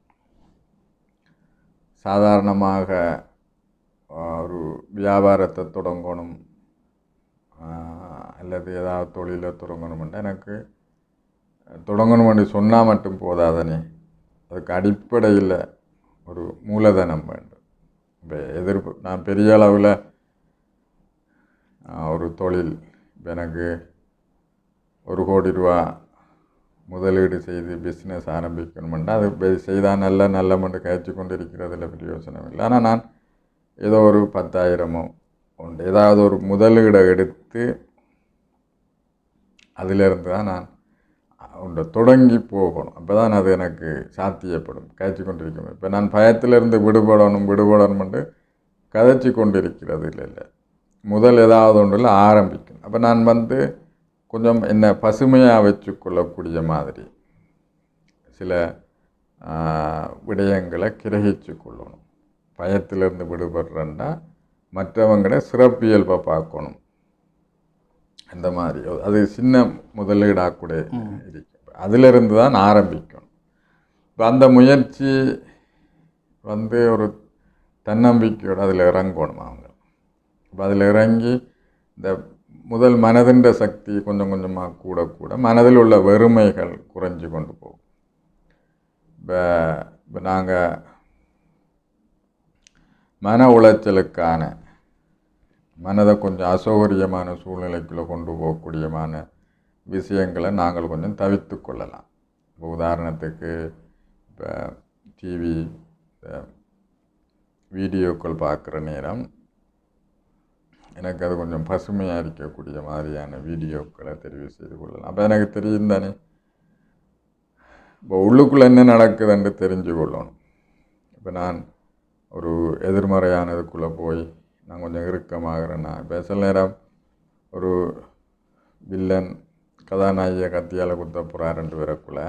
[SPEAKER 2] சாதாரணமாக ஆஹ், ஒரு வியாபாரத்தை தொடங்கணும் ஆஹ், அல்லது ஏதாவது தொழிலை தொடங்கணும்னா எனக்கு தொடங்கணும்னு சொன்னால் மட்டும் போதாதனே அதுக்கு அடிப்படையில் ஒரு மூலதனம் வேண்டும் இப்போ எதிர்ப்பு நான் பெரிய அளவில் ஒரு தொழில் இப்போ எனக்கு ஒரு கோடி ரூபா முதலீடு செய்து பிஸ்னஸ் ஆரம்பிக்கணுமெண்டா அது செய்தால் நல்ல நல்ல மட்டும் கழிச்சு கொண்டு இருக்கிறதுல பிரயோசனம் இல்லை ஆனால் நான் ஏதோ ஒரு பத்தாயிரமோ உண்டு ஏதாவது ஒரு முதலீடை எடுத்து அதிலிருந்து தான் நான் உண்டை தொடங்கி போகணும் அப்போ தான் அது எனக்கு சாத்தியப்படும் கதைச்சு கொண்டிருக்கணும் இப்போ நான் பயத்திலிருந்து விடுபடணும் விடுபடணும்னு கதைச்சு கொண்டிருக்கிறது இல்லை இல்லை முதல் ஏதாவது ஒன்றில் ஆரம்பிக்கணும் அப்போ நான் வந்து கொஞ்சம் என்ன பசுமையாக வச்சுக்கொள்ளக்கூடிய மாதிரி சில ஆஹ், விடயங்களை கிரகிச்சு கொள்ளணும் பயத்திலிருந்து விடுபடுறேன்னா மற்றவங்கள சிறப்பியல்பை பார்க்கணும் அந்த மாதிரி அது சின்ன முதலீடாக கூட இருக்கு அதிலிருந்து தான் ஆரம்பிக்கணும் இப்போ அந்த முயற்சி வந்து ஒரு தன்னம்பிக்கையோடு அதில் இறங்கணும் அவங்க இப்போ அதில் இறங்கி இந்த முதல் மனதின்ற சக்தி கொஞ்சம் கொஞ்சமாக கூட கூட மனதில் உள்ள வெறுமைகள் குறைஞ்சு கொண்டு போகும் இப்போ இப்போ நாங்கள் மன உளைச்சலுக்கான மனதை கொஞ்சம் அசௌகரியமான சூழ்நிலைக்குள்ளே கொண்டு போகக்கூடியமான விஷயங்களை நாங்கள் கொஞ்சம் தவிர்த்து கொள்ளலாம் இப்போ உதாரணத்துக்கு இப்போ டிவி வீடியோக்கள் பார்க்குற நேரம் எனக்கு அது கொஞ்சம் பசுமையாக இருக்கக்கூடிய மாதிரியான வீடியோக்களை தெரிவு செய்து கொள்ளலாம் அப்போ எனக்கு தெரியும் தானே இப்போ உள்ளுக்குள்ளே என்ன நடக்குதுன்னு தெரிஞ்சு கொள்ளணும் இப்போ நான் ஒரு எதிர்மறையானதுக்குள்ளே போய் நான் கொஞ்சம் இறுக்கமாகறேன்னா இப்போ சில நேரம் ஒரு வில்லன் கதாநாயகியை கத்தியால் குத்த போகிறாருன்ட்டு வரக்குள்ள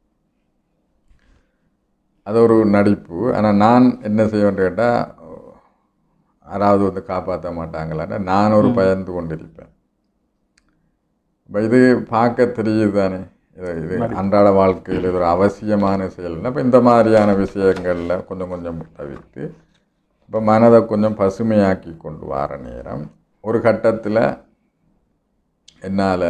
[SPEAKER 2] அது ஒரு நடிப்பு ஆனால் நான் என்ன செய்வேன்னு கேட்டால் யாராவது வந்து காப்பாற்ற மாட்டாங்களான்னு நான் ஒரு பயந்து கொண்டிருப்பேன் இப்போ இது பார்க்க தெரியுது தானே இது இது அன்றாட வாழ்க்கையில் இது ஒரு அவசியமான செயல்னா இப்போ இந்த மாதிரியான விஷயங்களில் கொஞ்சம் கொஞ்சம் தவிர்த்து இப்போ மனதை கொஞ்சம் பசுமையாக்கி கொண்டு வர நேரம் ஒரு கட்டத்தில் என்னால்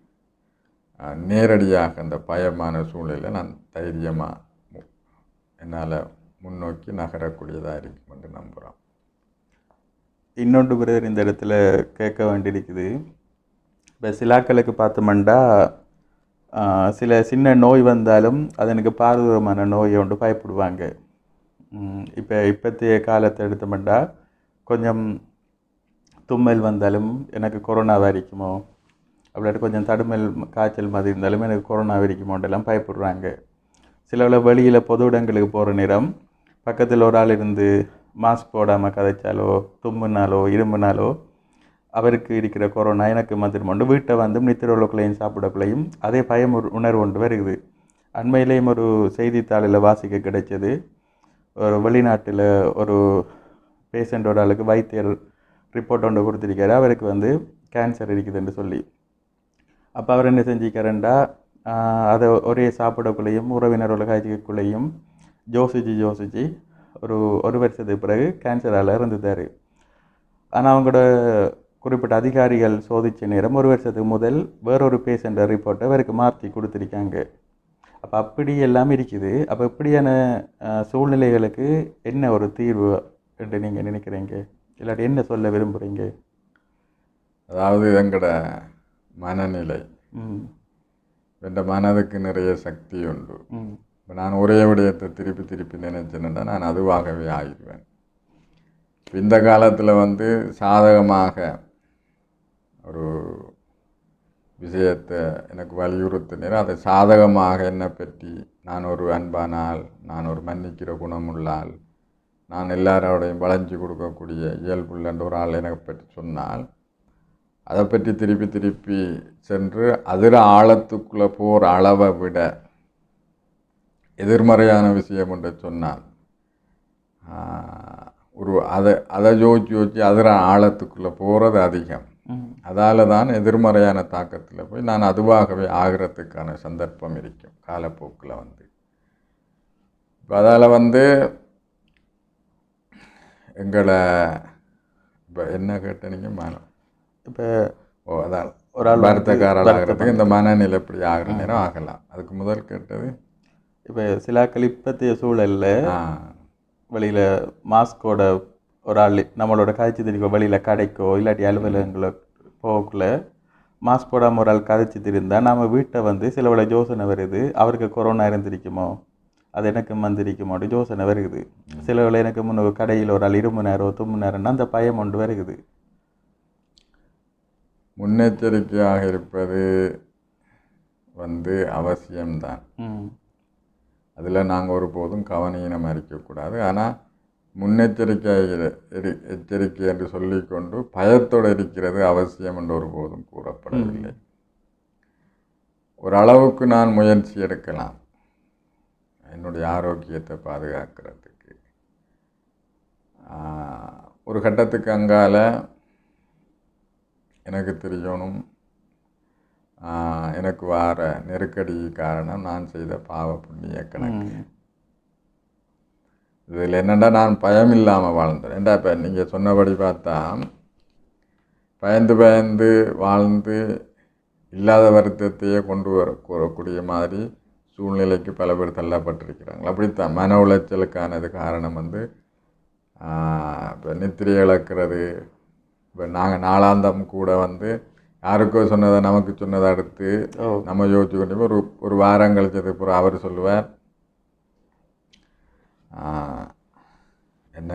[SPEAKER 2] நேரடியாக அந்த பயமான சூழ்நிலையில் நான் தைரியமாக என்னால் முன்னோக்கி நகரக்கூடியதாக இருக்கும் என்று நம்புகிறோம்
[SPEAKER 1] இன்னொன்று பிரதர் இந்த இடத்துல கேட்க வேண்டியிருக்குது இப்போ சிலாக்களுக்கு பார்த்தோம்னா ஆஹ், சில சின்ன நோய் வந்தாலும் அது எனக்கு பாரதூரமான நோய் ஒன்று பயப்படுவாங்க இப்போ இப்போத்தைய காலத்தை எடுத்தோம்னா கொஞ்சம் தும்மல் வந்தாலும் எனக்கு கொரோனா வரைக்குமோ அப்படின்ட்டு கொஞ்சம் தடுமல் காய்ச்சல் மாதிரி இருந்தாலும் எனக்கு கொரோனா வரைக்குமோண்டெல்லாம் பயப்படுறாங்க சிலவில் வெளியில் பொது இடங்களுக்கு போகிற நேரம் பக்கத்தில் ஒரு ஆள் இருந்து மாஸ்க் போடாமல் கதைச்சாலோ தும்முனாலோ இருமுனாலோ அவருக்கு இருக்கிற கொரோனா எனக்கு வந்துடும் கொண்டு வீட்டை வந்து நித்திரோலக்குள்ளையும் சாப்பிடக்குள்ளையும் அதே பயம் ஒரு உணர்வு ஒன்று வருகுது அண்மையிலேயும் ஒரு செய்தித்தாளில் வாசிக்க கிடைச்சது ஒரு வெளிநாட்டில் ஒரு பேஷண்ட் ஒரு ஆளுக்கு வைத்தியர் ரிப்போர்ட் ஒன்று கொடுத்துருக்காரு அவருக்கு வந்து கேன்சர் இருக்குதுன்னு சொல்லி அப்போ அவர் என்ன செஞ்சுக்காரண்டா அதை ஒரே சாப்பிடக்குள்ளேயும் உறவினரோட காய்ச்சிக்குள்ளேயும் யோசிச்சு யோசிச்சு ஒரு ஒரு வருஷத்துக்கு பிறகு கேன்சரால் இறந்துட்டார் ஆனால் அவங்களோட குறிப்பிட்ட அதிகாரிகள் சோதிச்ச நேரம் ஒரு வருஷத்துக்கு முதல் வேறொரு பேஷண்ட் ரிப்போர்ட்டை அவருக்கு மாற்றி கொடுத்துருக்காங்க அப்போ அப்படி எல்லாம் இருக்குது அப்போ இப்படியான அஹ், சூழ்நிலைகளுக்கு என்ன ஒரு தீர்வு என்று நீங்கள் நினைக்கிறீங்க இல்லாட்டி என்ன சொல்ல விரும்புகிறீங்க
[SPEAKER 2] அதாவது எங்கட மனநிலை
[SPEAKER 1] ம்
[SPEAKER 2] என் மனதுக்கு நிறைய சக்தி உண்டு
[SPEAKER 1] ம்
[SPEAKER 2] இப்போ நான் ஒரே விடயத்தை திருப்பி திருப்பி நினைச்சேன்னா நான் அதுவாகவே ஆயிடுவேன் இப்ப இந்த காலத்தில் வந்து சாதகமாக ஒரு விஷயத்தை எனக்கு வலியுறுத்தினர் அதை சாதகமாக என்னை பற்றி நான் ஒரு அன்பானால் நான் ஒரு மன்னிக்கிற குணமுள்ளால் நான் எல்லாரோடையும் வளைஞ்சு கொடுக்கக்கூடிய இயல்புள்ளன்ற ஒரு ஆள் எனக்கு பற்றி சொன்னால் அதை பற்றி திருப்பி திருப்பி சென்று அதிர ஆழத்துக்குள்ளே போகிற அளவை விட எதிர்மறையான விஷயம் என்று சொன்னால் ஆஹ், ஒரு அதை அதை யோசிச்சு யோசிச்சு அதிர ஆழத்துக்குள்ளே போகிறது அதிகம்
[SPEAKER 1] ம்
[SPEAKER 2] அதால தான் எதிர்மறையான தாக்கத்தில் போய் நான் அதுவாகவே ஆகிறதுக்கான சந்தர்ப்பம் இருக்கும் காலப்போக்கில் வந்து இப்போ அதால் வந்து எங்களை இப்போ என்ன கேட்டீங்க மனம்
[SPEAKER 1] இப்போ
[SPEAKER 2] ஓ அதான்
[SPEAKER 1] ஒரு ஆள் வந்து
[SPEAKER 2] வருத்தக்காரர் ஆகிறதுக்கு இந்த மனநிலை எப்படி ஆகிற நேரம் ஆகலாம் அதுக்கு முதல் கேட்டது
[SPEAKER 1] இப்போ சிலாக்கள் இப்பத்திய சூழலில்
[SPEAKER 2] ஆ
[SPEAKER 1] வெளியில் மாஸ்கோட ஒரு ஆள் நம்மளோட காய்ச்சி திரிக்கோ வெளியில் கடைக்கோ இல்லாட்டி அலுவலகங்களோ போகக்குள்ள மாஸ்க் போடாமல் ஒரு ஆள் கதைச்சி திரிந்தா நம்ம வீட்டை வந்து சில வேளை யோசனை வருது அவருக்கு கொரோனா இருந்திருக்குமோ அது எனக்கு வந்திருக்குமோ அப்படி யோசனை வருகுது சில வேளை எனக்கு முன்ன ஒரு கடையில் ஒரு ஆள் இரும்பு நேரம் தும்பு நேரம்னா அந்த பயம் ஒன்று வருகுது
[SPEAKER 2] முன்னெச்சரிக்கையாக இருப்பது வந்து அவசியம்தான்
[SPEAKER 1] ம்
[SPEAKER 2] அதில் நாங்கள் ஒருபோதும் கவனீனம் அறிக்கக்கூடாது ஆனால் முன்னெச்சரிக்கை இரு- இரு- எச்சரிக்கை என்று சொல்லிக்கொண்டு பயத்தோடு இருக்கிறது அவசியம் என்று ஒருபோதும் கூறப்படவில்லை ஓரளவுக்கு நான் முயற்சி எடுக்கலாம் என்னுடைய ஆரோக்கியத்தை பாதுகாக்கிறதுக்கு ஆஹ், ஒரு கட்டத்துக்கு அங்கால எனக்கு தெரியணும் ஆஹ், எனக்கு வார நெருக்கடி காரணம் நான் செய்த பாவ புண்ணிய கணக்கு
[SPEAKER 1] ம்
[SPEAKER 2] இதில் என்னென்னா நான் பயம் இல்லாமல் வாழ்ந்தேன் ஏண்டா இப்போ நீங்கள் சொன்னபடி பார்த்தா பயந்து பயந்து வாழ்ந்து இல்லாத வருத்தத்தையே கொண்டு வர கூறக்கூடிய மாதிரி சூழ்நிலைக்கு பல பேர் தள்ளப்பட்டிருக்கிறாங்க அப்படித்தான் மன உளைச்சலுக்கானது காரணம் வந்து இப்போ நித்திரை இழக்கிறது இப்போ நாங்கள் நாளாந்தம் கூட வந்து யாருக்கோ சொன்னதை நமக்கு சொன்னதை அடுத்து
[SPEAKER 1] ஓ
[SPEAKER 2] நம்ம யோசிச்சு கொண்டு ஒரு ஒரு வாரம் கழிச்சதுக்கு அப்புறம் அவர் சொல்லுவார் ஆஹ், என்ன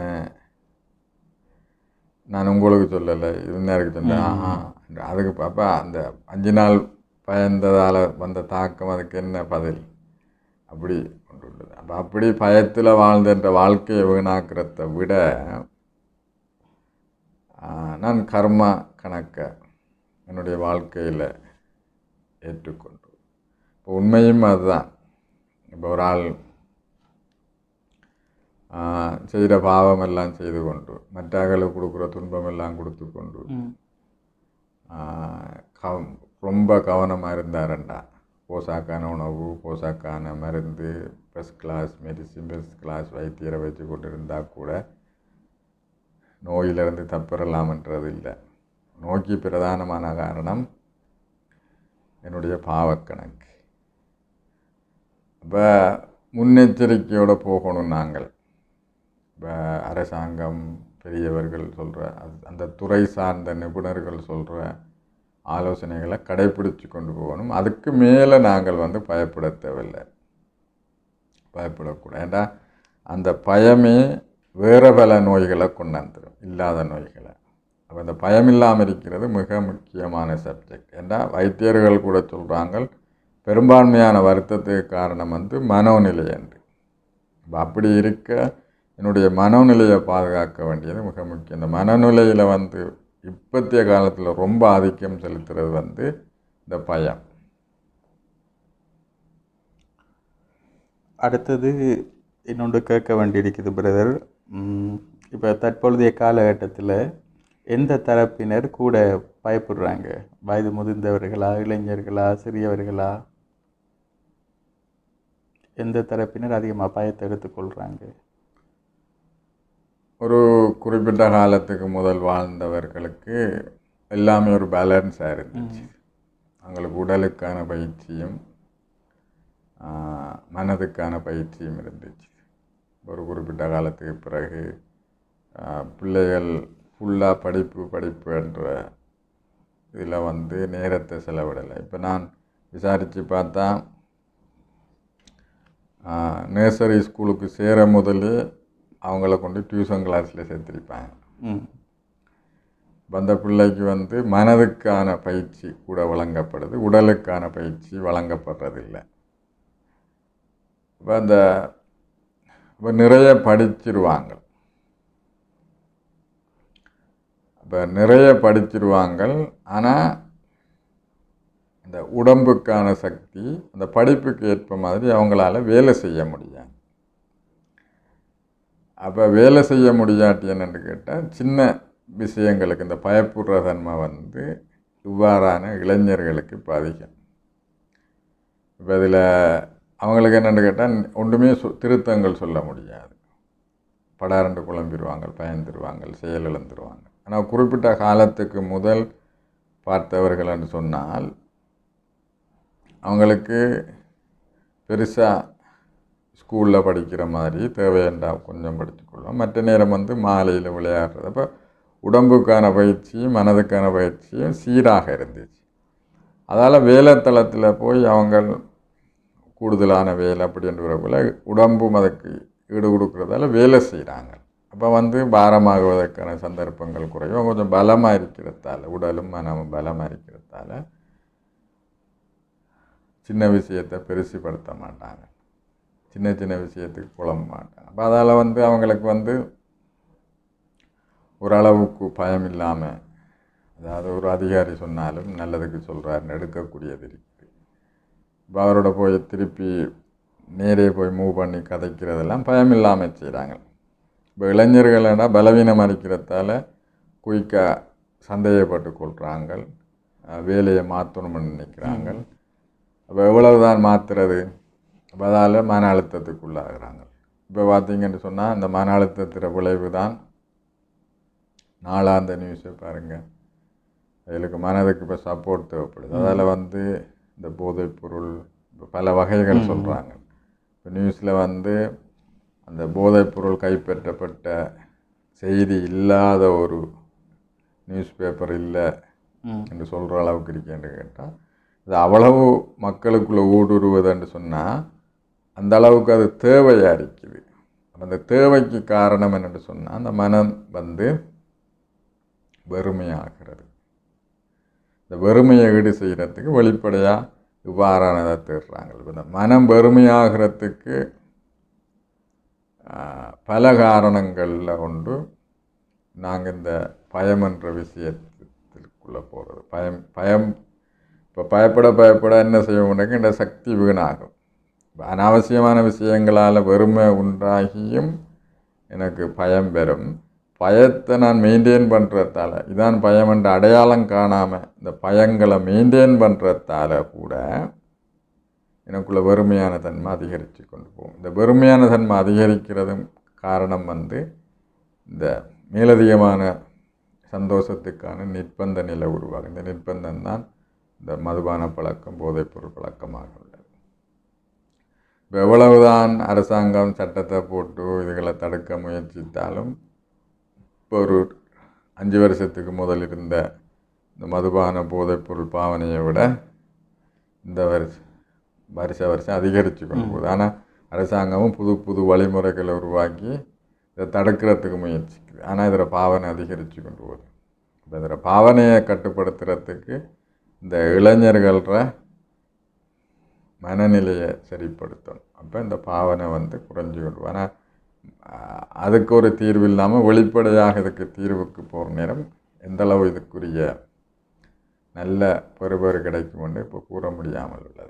[SPEAKER 2] நான் உங்களுக்கு சொல்லலை இவனாருக்கு சொன்னேன் ஆஹா அதுக்கு பாப்பா அந்த அஞ்சு நாள் பயந்ததால் வந்த தாக்கம் அதுக்கு என்ன பதில் அப்படி கொண்டு உள்ளது அப்போ அப்படி பயத்தில் வாழ்ந்தன்ற வாழ்க்கையை வீணாக்கிறத விட ஆஹ், நான் கர்மா கணக்கை என்னுடைய வாழ்க்கையில் ஏற்றுக்கொண்டு இப்போ உண்மையும் அதுதான் இப்போ ஒரு ஆள் செய்கிற பாவம் எல்லாம் செய்து கொண்டு மற்றவர்களுக்கு கொடுக்குற துன்பம் எல்லாம் கொடுத்து கொண்டு
[SPEAKER 1] ம்
[SPEAKER 2] ஆஹ் கவ- ரொம்ப கவனமாக இருந்தாரண்டா போசாக்கான உணவு போசாக்கான மருந்து first class medicine first class வைத்தியரை வச்சு கொண்டு இருந்தால் கூட நோயிலிருந்து தப்பிடலாம்ன்றது இல்லை நோய்க்கு பிரதானமான காரணம் என்னுடைய பாவக்கணக்கு அப்போ முன்னெச்சரிக்கையோடு போகணும் நாங்கள் இப்போ அரசாங்கம் பெரியவர்கள் சொல்கிற அந்த துறை சார்ந்த நிபுணர்கள் சொல்கிற ஆலோசனைகளை கடைப்பிடிச்சு கொண்டு போகணும் அதுக்கு மேலே நாங்கள் வந்து பயப்பட தேவையில்லை பயப்படக்கூடாது ஏண்டா அந்த பயமே வேறு பல நோய்களை கொண்டாந்துடும் இல்லாத நோய்களை அப்போ அந்த பயம் இல்லாமல் இருக்கிறது மிக முக்கியமான சப்ஜெக்ட் ஏண்டா வைத்தியர்கள் கூட சொல்கிறாங்க பெரும்பான்மையான வருத்தத்துக்கு காரணம் வந்து மனோநிலை என்று அப்ப அப்படி இருக்க என்னுடைய மனோநிலையை பாதுகாக்க வேண்டியது மிக முக்கியம் இந்த மனநிலையில் வந்து இப்பத்திய காலத்தில் ரொம்ப ஆதிக்கம் செலுத்துறது வந்து இந்த பயம்
[SPEAKER 1] அடுத்தது இன்னொன்று கேட்க வேண்டியிருக்குது பிரதர் இப்போ தற்பொழுதைய காலகட்டத்தில் எந்த தரப்பினர் கூட பயப்படுறாங்க வயது முதிர்ந்தவர்களா இளைஞர்களா சிறியவர்களா எந்த தரப்பினர் அதிகமாக பயத்தை எடுத்துக்கொள்கிறாங்க
[SPEAKER 2] ஒரு குறிப்பிட்ட காலத்துக்கு முதல் வாழ்ந்தவர்களுக்கு எல்லாமே ஒரு பேலன்ஸாக இருந்துச்சு அவங்களுக்கு உடலுக்கான பயிற்சியும் ஆஹ், மனதுக்கான பயிற்சியும் இருந்துச்சு ஒரு குறிப்பிட்ட காலத்துக்கு பிறகு ஆஹ், பிள்ளைகள் ஃபுல்லாக படிப்பு படிப்பு என்ற இதில் வந்து நேரத்தை செலவிடலை இப்போ நான் விசாரித்து பார்த்தா நர்சரி ஸ்கூலுக்கு சேர முதலே அவங்கள கொண்டு டியூஷன் கிளாஸில் சேர்த்திருப்பாங்க
[SPEAKER 1] ம்
[SPEAKER 2] இப்ப அந்த பிள்ளைக்கு வந்து மனதுக்கான பயிற்சி கூட வழங்கப்படுது உடலுக்கான பயிற்சி வழங்கப்படுறதில்லை இப்போ அந்த இப்போ நிறைய படிச்சிருவாங்க இப்போ நிறைய படிச்சிருவாங்க ஆனால் இந்த உடம்புக்கான சக்தி அந்த படிப்புக்கு ஏற்ப மாதிரி அவங்களால வேலை செய்ய முடியாது அப்போ வேலை செய்ய முடியாட்டி என்னன்னு கேட்டால் சின்ன விஷயங்களுக்கு இந்த பயப்படுற தன்மை வந்து இவ்வாறான இளைஞர்களுக்கு இப்போ அதிகம் இப்போ இதில் அவங்களுக்கு என்னென்னு கேட்டால் ஒன்றுமே சொ திருத்தங்கள் சொல்ல முடியாது படாரண்டு குழம்பிடுவாங்க பயந்துருவாங்க செயல் இழந்துருவாங்க ஆனால் குறிப்பிட்ட காலத்துக்கு முதல் பார்த்தவர்கள்னு சொன்னால் அவங்களுக்கு பெருசாக ஸ்கூலில் படிக்கிற மாதிரி தேவையண்டா கொஞ்சம் படிச்சுக்கொள்ளும் மற்ற நேரம் வந்து மாலையில் விளையாடுறது அப்போ உடம்புக்கான பயிற்சியும் மனதுக்கான பயிற்சியும் சீராக இருந்துச்சு அதால் வேலைத்தளத்தில் போய் அவங்க கூடுதலான வேலை அப்படின்றக்குள்ள உடம்பும் அதுக்கு ஈடு கொடுக்குறதால வேலை செய்கிறாங்க அப்போ வந்து பாரமாகுவதற்கான சந்தர்ப்பங்கள் குறையும் கொஞ்சம் பலமாக இருக்கிறதால உடலும் மனமும் பலமாக இருக்கிறதால சின்ன விஷயத்தை பெருசுப்படுத்த மாட்டாங்க சின்ன சின்ன விஷயத்துக்கு குழம்ப மாட்டாங்க அப்போ அதால் வந்து அவங்களுக்கு வந்து ஓரளவுக்கு பயம் இல்லாமல் அதாவது ஒரு அதிகாரி சொன்னாலும் நல்லதுக்கு சொல்கிறாருன்னு எடுக்கக்கூடியது இருக்குது இப்போ அவரோட போய் திருப்பி நேரே போய் மூவ் பண்ணி கதைக்கிறதெல்லாம் பயம் இல்லாமல் செய்கிறாங்க இப்போ இளைஞர்கள்னா பலவீனம் அளிக்கிறதால குயிக்காக சந்தேகப்பட்டு கொள்கிறாங்க வேலையை மாற்றணும்னு நினைக்கிறாங்க அப்போ எவ்வளவு தான் மாற்றுறது அப்போ அதால் மன அழுத்தத்துக்குள்ளாகிறாங்க இப்போ பார்த்தீங்கன்னு சொன்னால் அந்த மன அழுத்தத்தின் விளைவு தான் நாளாந்த நியூஸை பாருங்கள் அதுக்கு மனதுக்கு இப்போ சப்போர்ட் தேவைப்படுது அதால் வந்து இந்த போதைப் பொருள் இப்போ பல வகைகள் சொல்கிறாங்க இப்போ நியூஸில் வந்து அந்த போதைப் பொருள் கைப்பற்றப்பட்ட செய்தி இல்லாத ஒரு நியூஸ் பேப்பர் இல்லை
[SPEAKER 1] ம்
[SPEAKER 2] என்று சொல்கிற அளவுக்கு இருக்கேன்னு கேட்டால் இது அவ்வளவு மக்களுக்குள்ளே ஊடுருவதுன்னு சொன்னால் அந்த அளவுக்கு அது தேவையாக இருக்குது அந்த தேவைக்கு காரணம் என்னென்னு சொன்னால் அந்த மனம் வந்து வெறுமையாகிறது இந்த வெறுமையை ஈடு செய்கிறதுக்கு வெளிப்படையாக இவ்வாறானதை தேடுறாங்க இப்ப இந்த மனம் வெறுமையாகிறதுக்கு ஆஹ், பல காரணங்களில் கொண்டு நாங்கள் இந்த பயம் என்ற விஷயத்துக்குள்ளே போகிறது பயம் பயம் இப்போ பயப்பட பயப்பட என்ன செய்வோம்னாக்க இந்த சக்தி வீணாகும் இப்ப அனாவசியமான விஷயங்களால் வெறுமை உண்டாகியும் எனக்கு பயம் பெறும் பயத்தை நான் மெயின்டைன் பண்ணுறதால இதான் பயம் என்ற அடையாளம் காணாமல் இந்த பயங்களை மெயின்டைன் பண்ணுறதால கூட எனக்குள்ள வெறுமையான தன்மை அதிகரித்து கொண்டு போகும் இந்த வெறுமையான தன்மை அதிகரிக்கிறதும் காரணம் வந்து இந்த மேலதிகமான சந்தோஷத்துக்கான நிர்பந்த நிலை உருவாகும் இந்த நிர்பந்தம் தான் இந்த மதுபான பழக்கம் போதைப்பொருள் பழக்கமாக உள்ளது இப்போ எவ்வளவுதான் அரசாங்கம் சட்டத்தை போட்டு இதுகளை தடுக்க முயற்சித்தாலும் இப்போ ஒரு அஞ்சு வருஷத்துக்கு முதல் இருந்த இந்த மதுபான போதைப்பொருள் பாவனையை விட இந்த வருஷம் வருஷ வருஷம் அதிகரித்து கொண்டு போகுது ஆனால் அரசாங்கமும் புது புது வழிமுறைகளை உருவாக்கி இதை தடுக்கிறதுக்கு முயற்சிக்குது ஆனால் இதில் பாவனை அதிகரித்து கொண்டு போகுது இப்போ இதில் பாவனையை கட்டுப்படுத்துறதுக்கு இந்த இளைஞர்கள்ற மனநிலையை சரிப்படுத்தணும் அப்போ இந்த பாவனை வந்து குறைஞ்சி கொண்டு வரும். ஆனால் ஆஹ், அதுக்கு ஒரு தீர்வு இல்லாமல் வெளிப்படையாக இதுக்கு தீர்வுக்கு போகிற நேரம் எந்தளவு இதுக்குரிய நல்ல பெறுபேறு கிடைக்கும் என்று இப்போ கூற முடியாமல் உள்ளது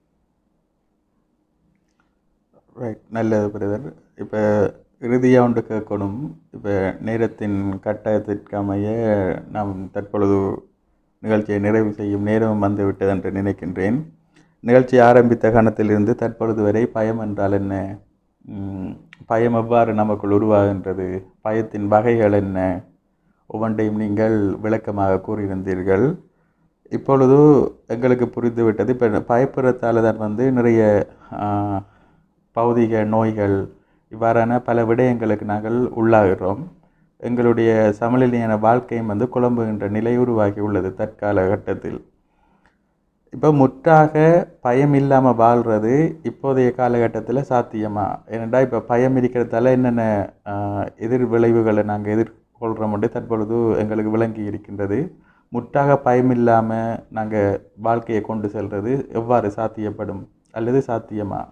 [SPEAKER 1] ரைட் நல்லது பிரதர் இப்போ இறுதியாக ஒன்று கேட்கணும் இப்போ நேரத்தின் கட்டாயத்திற்கு அமைய நாம் தற்பொழுது நிகழ்ச்சியை நிறைவு செய்யும் நேரம் வந்து விட்டது என்று நினைக்கின்றேன் நிகழ்ச்சி ஆரம்பித்த கணத்திலிருந்து தற்பொழுது வரை பயம் என்றால் என்ன ம், பயம் எவ்வாறு நமக்குள் உருவாகின்றது பயத்தின் வகைகள் என்ன ஒவ்வொன்றையும் நீங்கள் விளக்கமாக கூறியிருந்தீர்கள் இப்பொழுது எங்களுக்கு புரிந்துவிட்டது இப்போ பயப்படுறதால தான் வந்து நிறைய ஆ, பௌதிக நோய்கள் இவ்வாறான பல விடயங்களுக்கு நாங்கள் உள்ளாகிறோம் எங்களுடைய சமநிலையான வாழ்க்கையும் வந்து குழம்புகின்ற நிலை உருவாகி உள்ளது தற்கால கட்டத்தில் இப்போ முற்றாக பயம் இல்லாமல் வாழ்கிறது இப்போதைய காலகட்டத்தில் சாத்தியமா ஏனென்றால் இப்போ பயம் இருக்கிறதால என்னென்ன ஆஹ், எதிர் விளைவுகளை நாங்கள் எதிர்கொள்கிறோம் என்று தற்பொழுது எங்களுக்கு விளங்கி இருக்கின்றது முற்றாக பயம் இல்லாமல் நாங்கள் வாழ்க்கையை கொண்டு செல்வது எவ்வாறு சாத்தியப்படும் அல்லது சாத்தியமா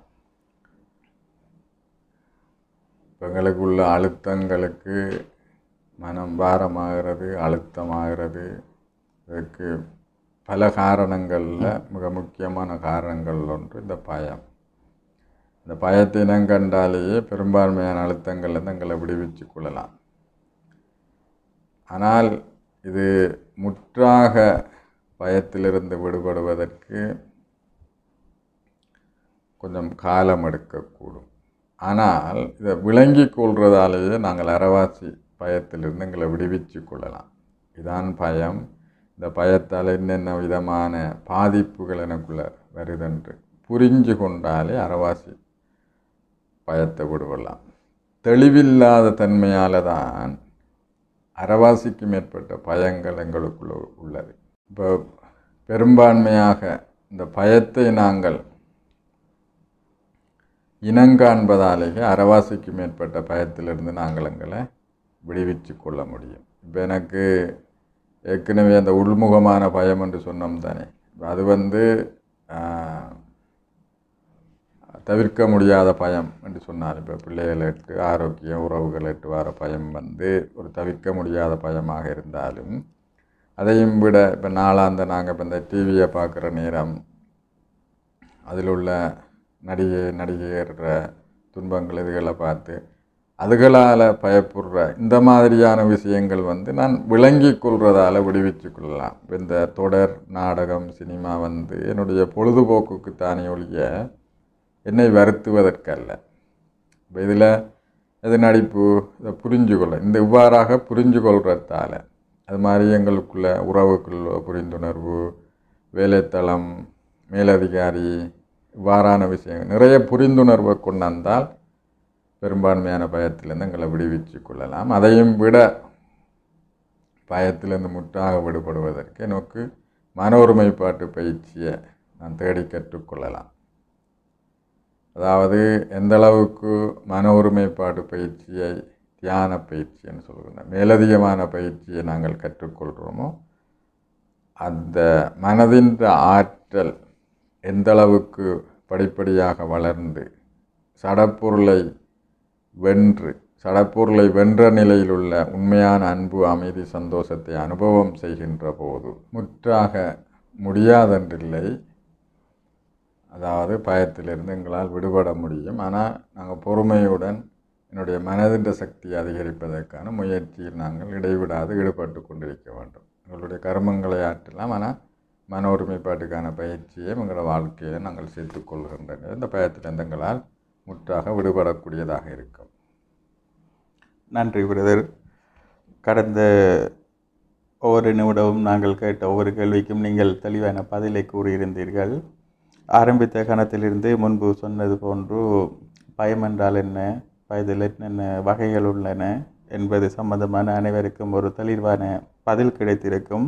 [SPEAKER 2] இப்ப எங்களுக்குள்ள அழுத்தங்களுக்கு மனம் பாரமாகிறது அழுத்தமாகிறது இதுக்கு பல காரணங்களில் மிக முக்கியமான காரணங்கள் ஒன்று இந்த பயம் இந்த பயத்தை இனம் கண்டாலேயே பெரும்பான்மையான அழுத்தங்கள்லேருந்து எங்களை விடுவிச்சு கொள்ளலாம் ஆனால் இது முற்றாக பயத்திலிருந்து விடுபடுவதற்கு கொஞ்சம் காலம் எடுக்கக்கூடும் ஆனால் இதை விளங்கி கொள்றதாலேயே நாங்கள் அறவாசி பயத்திலிருந்து எங்களை விடுவிச்சு கொள்ளலாம் இதான் பயம் இந்த பயத்தால் என்னென்ன விதமான பாதிப்புகள் எனக்குள்ள வருதென்று புரிஞ்சு கொண்டாலே அறவாசி பயத்தை விடுபடலாம் தெளிவில்லாத தன்மையால் தான் அறவாசிக்கு மேற்பட்ட பயங்கள் எங்களுக்குள்ள உள்ளது இப்போ பெரும்பான்மையாக இந்த பயத்தை நாங்கள் இனங்காண்பதாலேயே அறவாசிக்கு மேற்பட்ட பயத்திலிருந்து நாங்கள் எங்களை விடுவிச்சு கொள்ள முடியும் இப்போ எனக்கு ஏற்கனவே அந்த உள்முகமான பயம் என்று சொன்னோம் தானே இப்ப அது வந்து ஆஹ், தவிர்க்க முடியாத பயம் என்று சொன்னால் இப்போ பிள்ளைகளுக்கு ஆரோக்கியம் உறவுகளுக்கு வர பயம் வந்து ஒரு தவிர்க்க முடியாத பயமாக இருந்தாலும் அதையும் விட இப்போ நாளாந்த நாங்கள் இப்போ இந்த டிவியை பார்க்குற நேரம் அதில் உள்ள நடிகை நடிகைற துன்பங்கள் இதுகளை பார்த்து அதுகளால் பயப்படுற இந்த மாதிரியான விஷயங்கள் வந்து நான் விளங்கி கொள்றதால விடுவிச்சு கொள்ளலாம் இப்ப இந்த தொடர் நாடகம் சினிமா வந்து என்னுடைய பொழுதுபோக்குக்கு தானே ஒழிய என்னை வருத்துவதற்கல்ல இப்போ இதில் எது நடிப்பு இதை புரிஞ்சு கொள்ள இந்த இவ்வாறாக புரிஞ்சு கொள்றதால அது மாதிரி எங்களுக்குள்ள உறவுக்குள்ள புரிந்துணர்வு வேலைத்தளம் மேலதிகாரி இவ்வாறான விஷயங்கள் நிறைய புரிந்துணர்வை கொண்டாந்தால் பெரும்பான்மையான பயத்திலிருந்து எங்களை விடுவிச்சு கொள்ளலாம் அதையும் விட பயத்திலிருந்து முற்றாக விடுபடுவதற்கு எனக்கு மன ஒருமைப்பாட்டு பயிற்சியை நான் தேடி கற்றுக்கொள்ளலாம் அதாவது எந்த அளவுக்கு மன ஒருமைப்பாடு பயிற்சியை தியான பயிற்சின்னு சொல்கிறோம் மேலதிகமான பயிற்சியை நாங்கள் கற்றுக்கொள்கிறோமோ அந்த மனதின் ஆற்றல் எந்த அளவுக்கு படிப்படியாக வளர்ந்து சடப்பொருளை வென்று சடப்பொருளை வென்ற நிலையில் உள்ள உண்மையான அன்பு அமைதி சந்தோஷத்தை அனுபவம் செய்கின்ற போது முற்றாக முடியாதென்றில்லை அதாவது பயத்திலிருந்து எங்களால் விடுபட முடியும் ஆனால் நாங்கள் பொறுமையுடன் என்னுடைய மனதின் சக்தியை அதிகரிப்பதற்கான முயற்சியில் நாங்கள் இடைவிடாது ஈடுபட்டு கொண்டிருக்க வேண்டும் எங்களுடைய கர்மங்களை ஆற்றலாம் ஆனால் மன ஒருமைப்பாட்டுக்கான பயிற்சியை எங்களோட வாழ்க்கையில் நாங்கள் சேர்த்துக்கொள்கின்றன இந்த பயத்திலிருந்து எங்களால் முற்றாக விடுபடக்கூடியதாக இருக்கும்
[SPEAKER 1] நன்றி பிரதர் கடந்த ஒவ்வொரு நிமிடமும் நாங்கள் கேட்ட ஒவ்வொரு கேள்விக்கும் நீங்கள் தெளிவான பதிலை கூறியிருந்தீர்கள் ஆரம்பித்த கணத்திலிருந்து முன்பு சொன்னது போன்று பயம் என்றால் என்ன பயத்தில் என்னென்ன வகைகள் உள்ளன என்பது சம்பந்தமான அனைவருக்கும் ஒரு தெளிவான பதில் கிடைத்திருக்கும்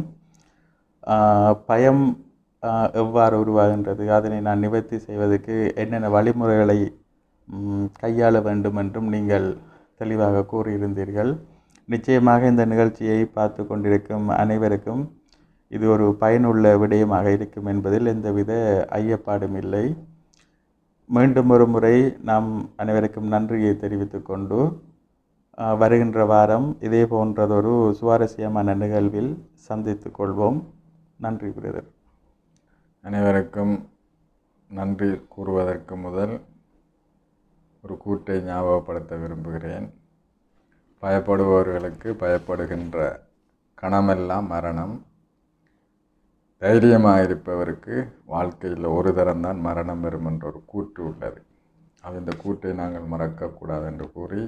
[SPEAKER 1] ஆஹ் பயம் ஆஹ் எவ்வாறு உருவாகின்றது அதனை நான் நிவர்த்தி செய்வதற்கு என்னென்ன வழிமுறைகளை ம், கையாள வேண்டும் என்றும் நீங்கள் தெளிவாக கூறியிருந்தீர்கள் நிச்சயமாக இந்த நிகழ்ச்சியை பார்த்து கொண்டிருக்கும் அனைவருக்கும் இது ஒரு பயனுள்ள விடயமாக இருக்கும் என்பதில் எந்தவித ஐயப்பாடும் இல்லை மீண்டும் ஒரு முறை நாம் அனைவருக்கும் நன்றியை தெரிவித்துக் கொண்டு அஹ், வருகின்ற வாரம் இதே போன்றதொரு சுவாரஸ்யமான நிகழ்வில் சந்தித்துக் கொள்வோம் நன்றி பிரதர்
[SPEAKER 2] அனைவருக்கும் நன்றி கூறுவதற்கு முதல் ஒரு கூட்டை ஞாபகப்படுத்த விரும்புகிறேன் பயப்படுபவர்களுக்கு பயப்படுகின்ற கணமெல்லாம் மரணம் தைரியமாக இருப்பவருக்கு வாழ்க்கையில் ஒரு தரம்தான் மரணம் வரும் என்ற ஒரு கூற்று உள்ளது அது இந்த கூற்றை நாங்கள் மறக்கக்கூடாது என்று கூறி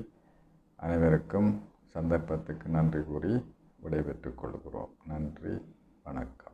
[SPEAKER 2] அனைவருக்கும் சந்தர்ப்பத்துக்கு நன்றி கூறி விடைபெற்றுக் கொள்கிறோம் நன்றி வணக்கம்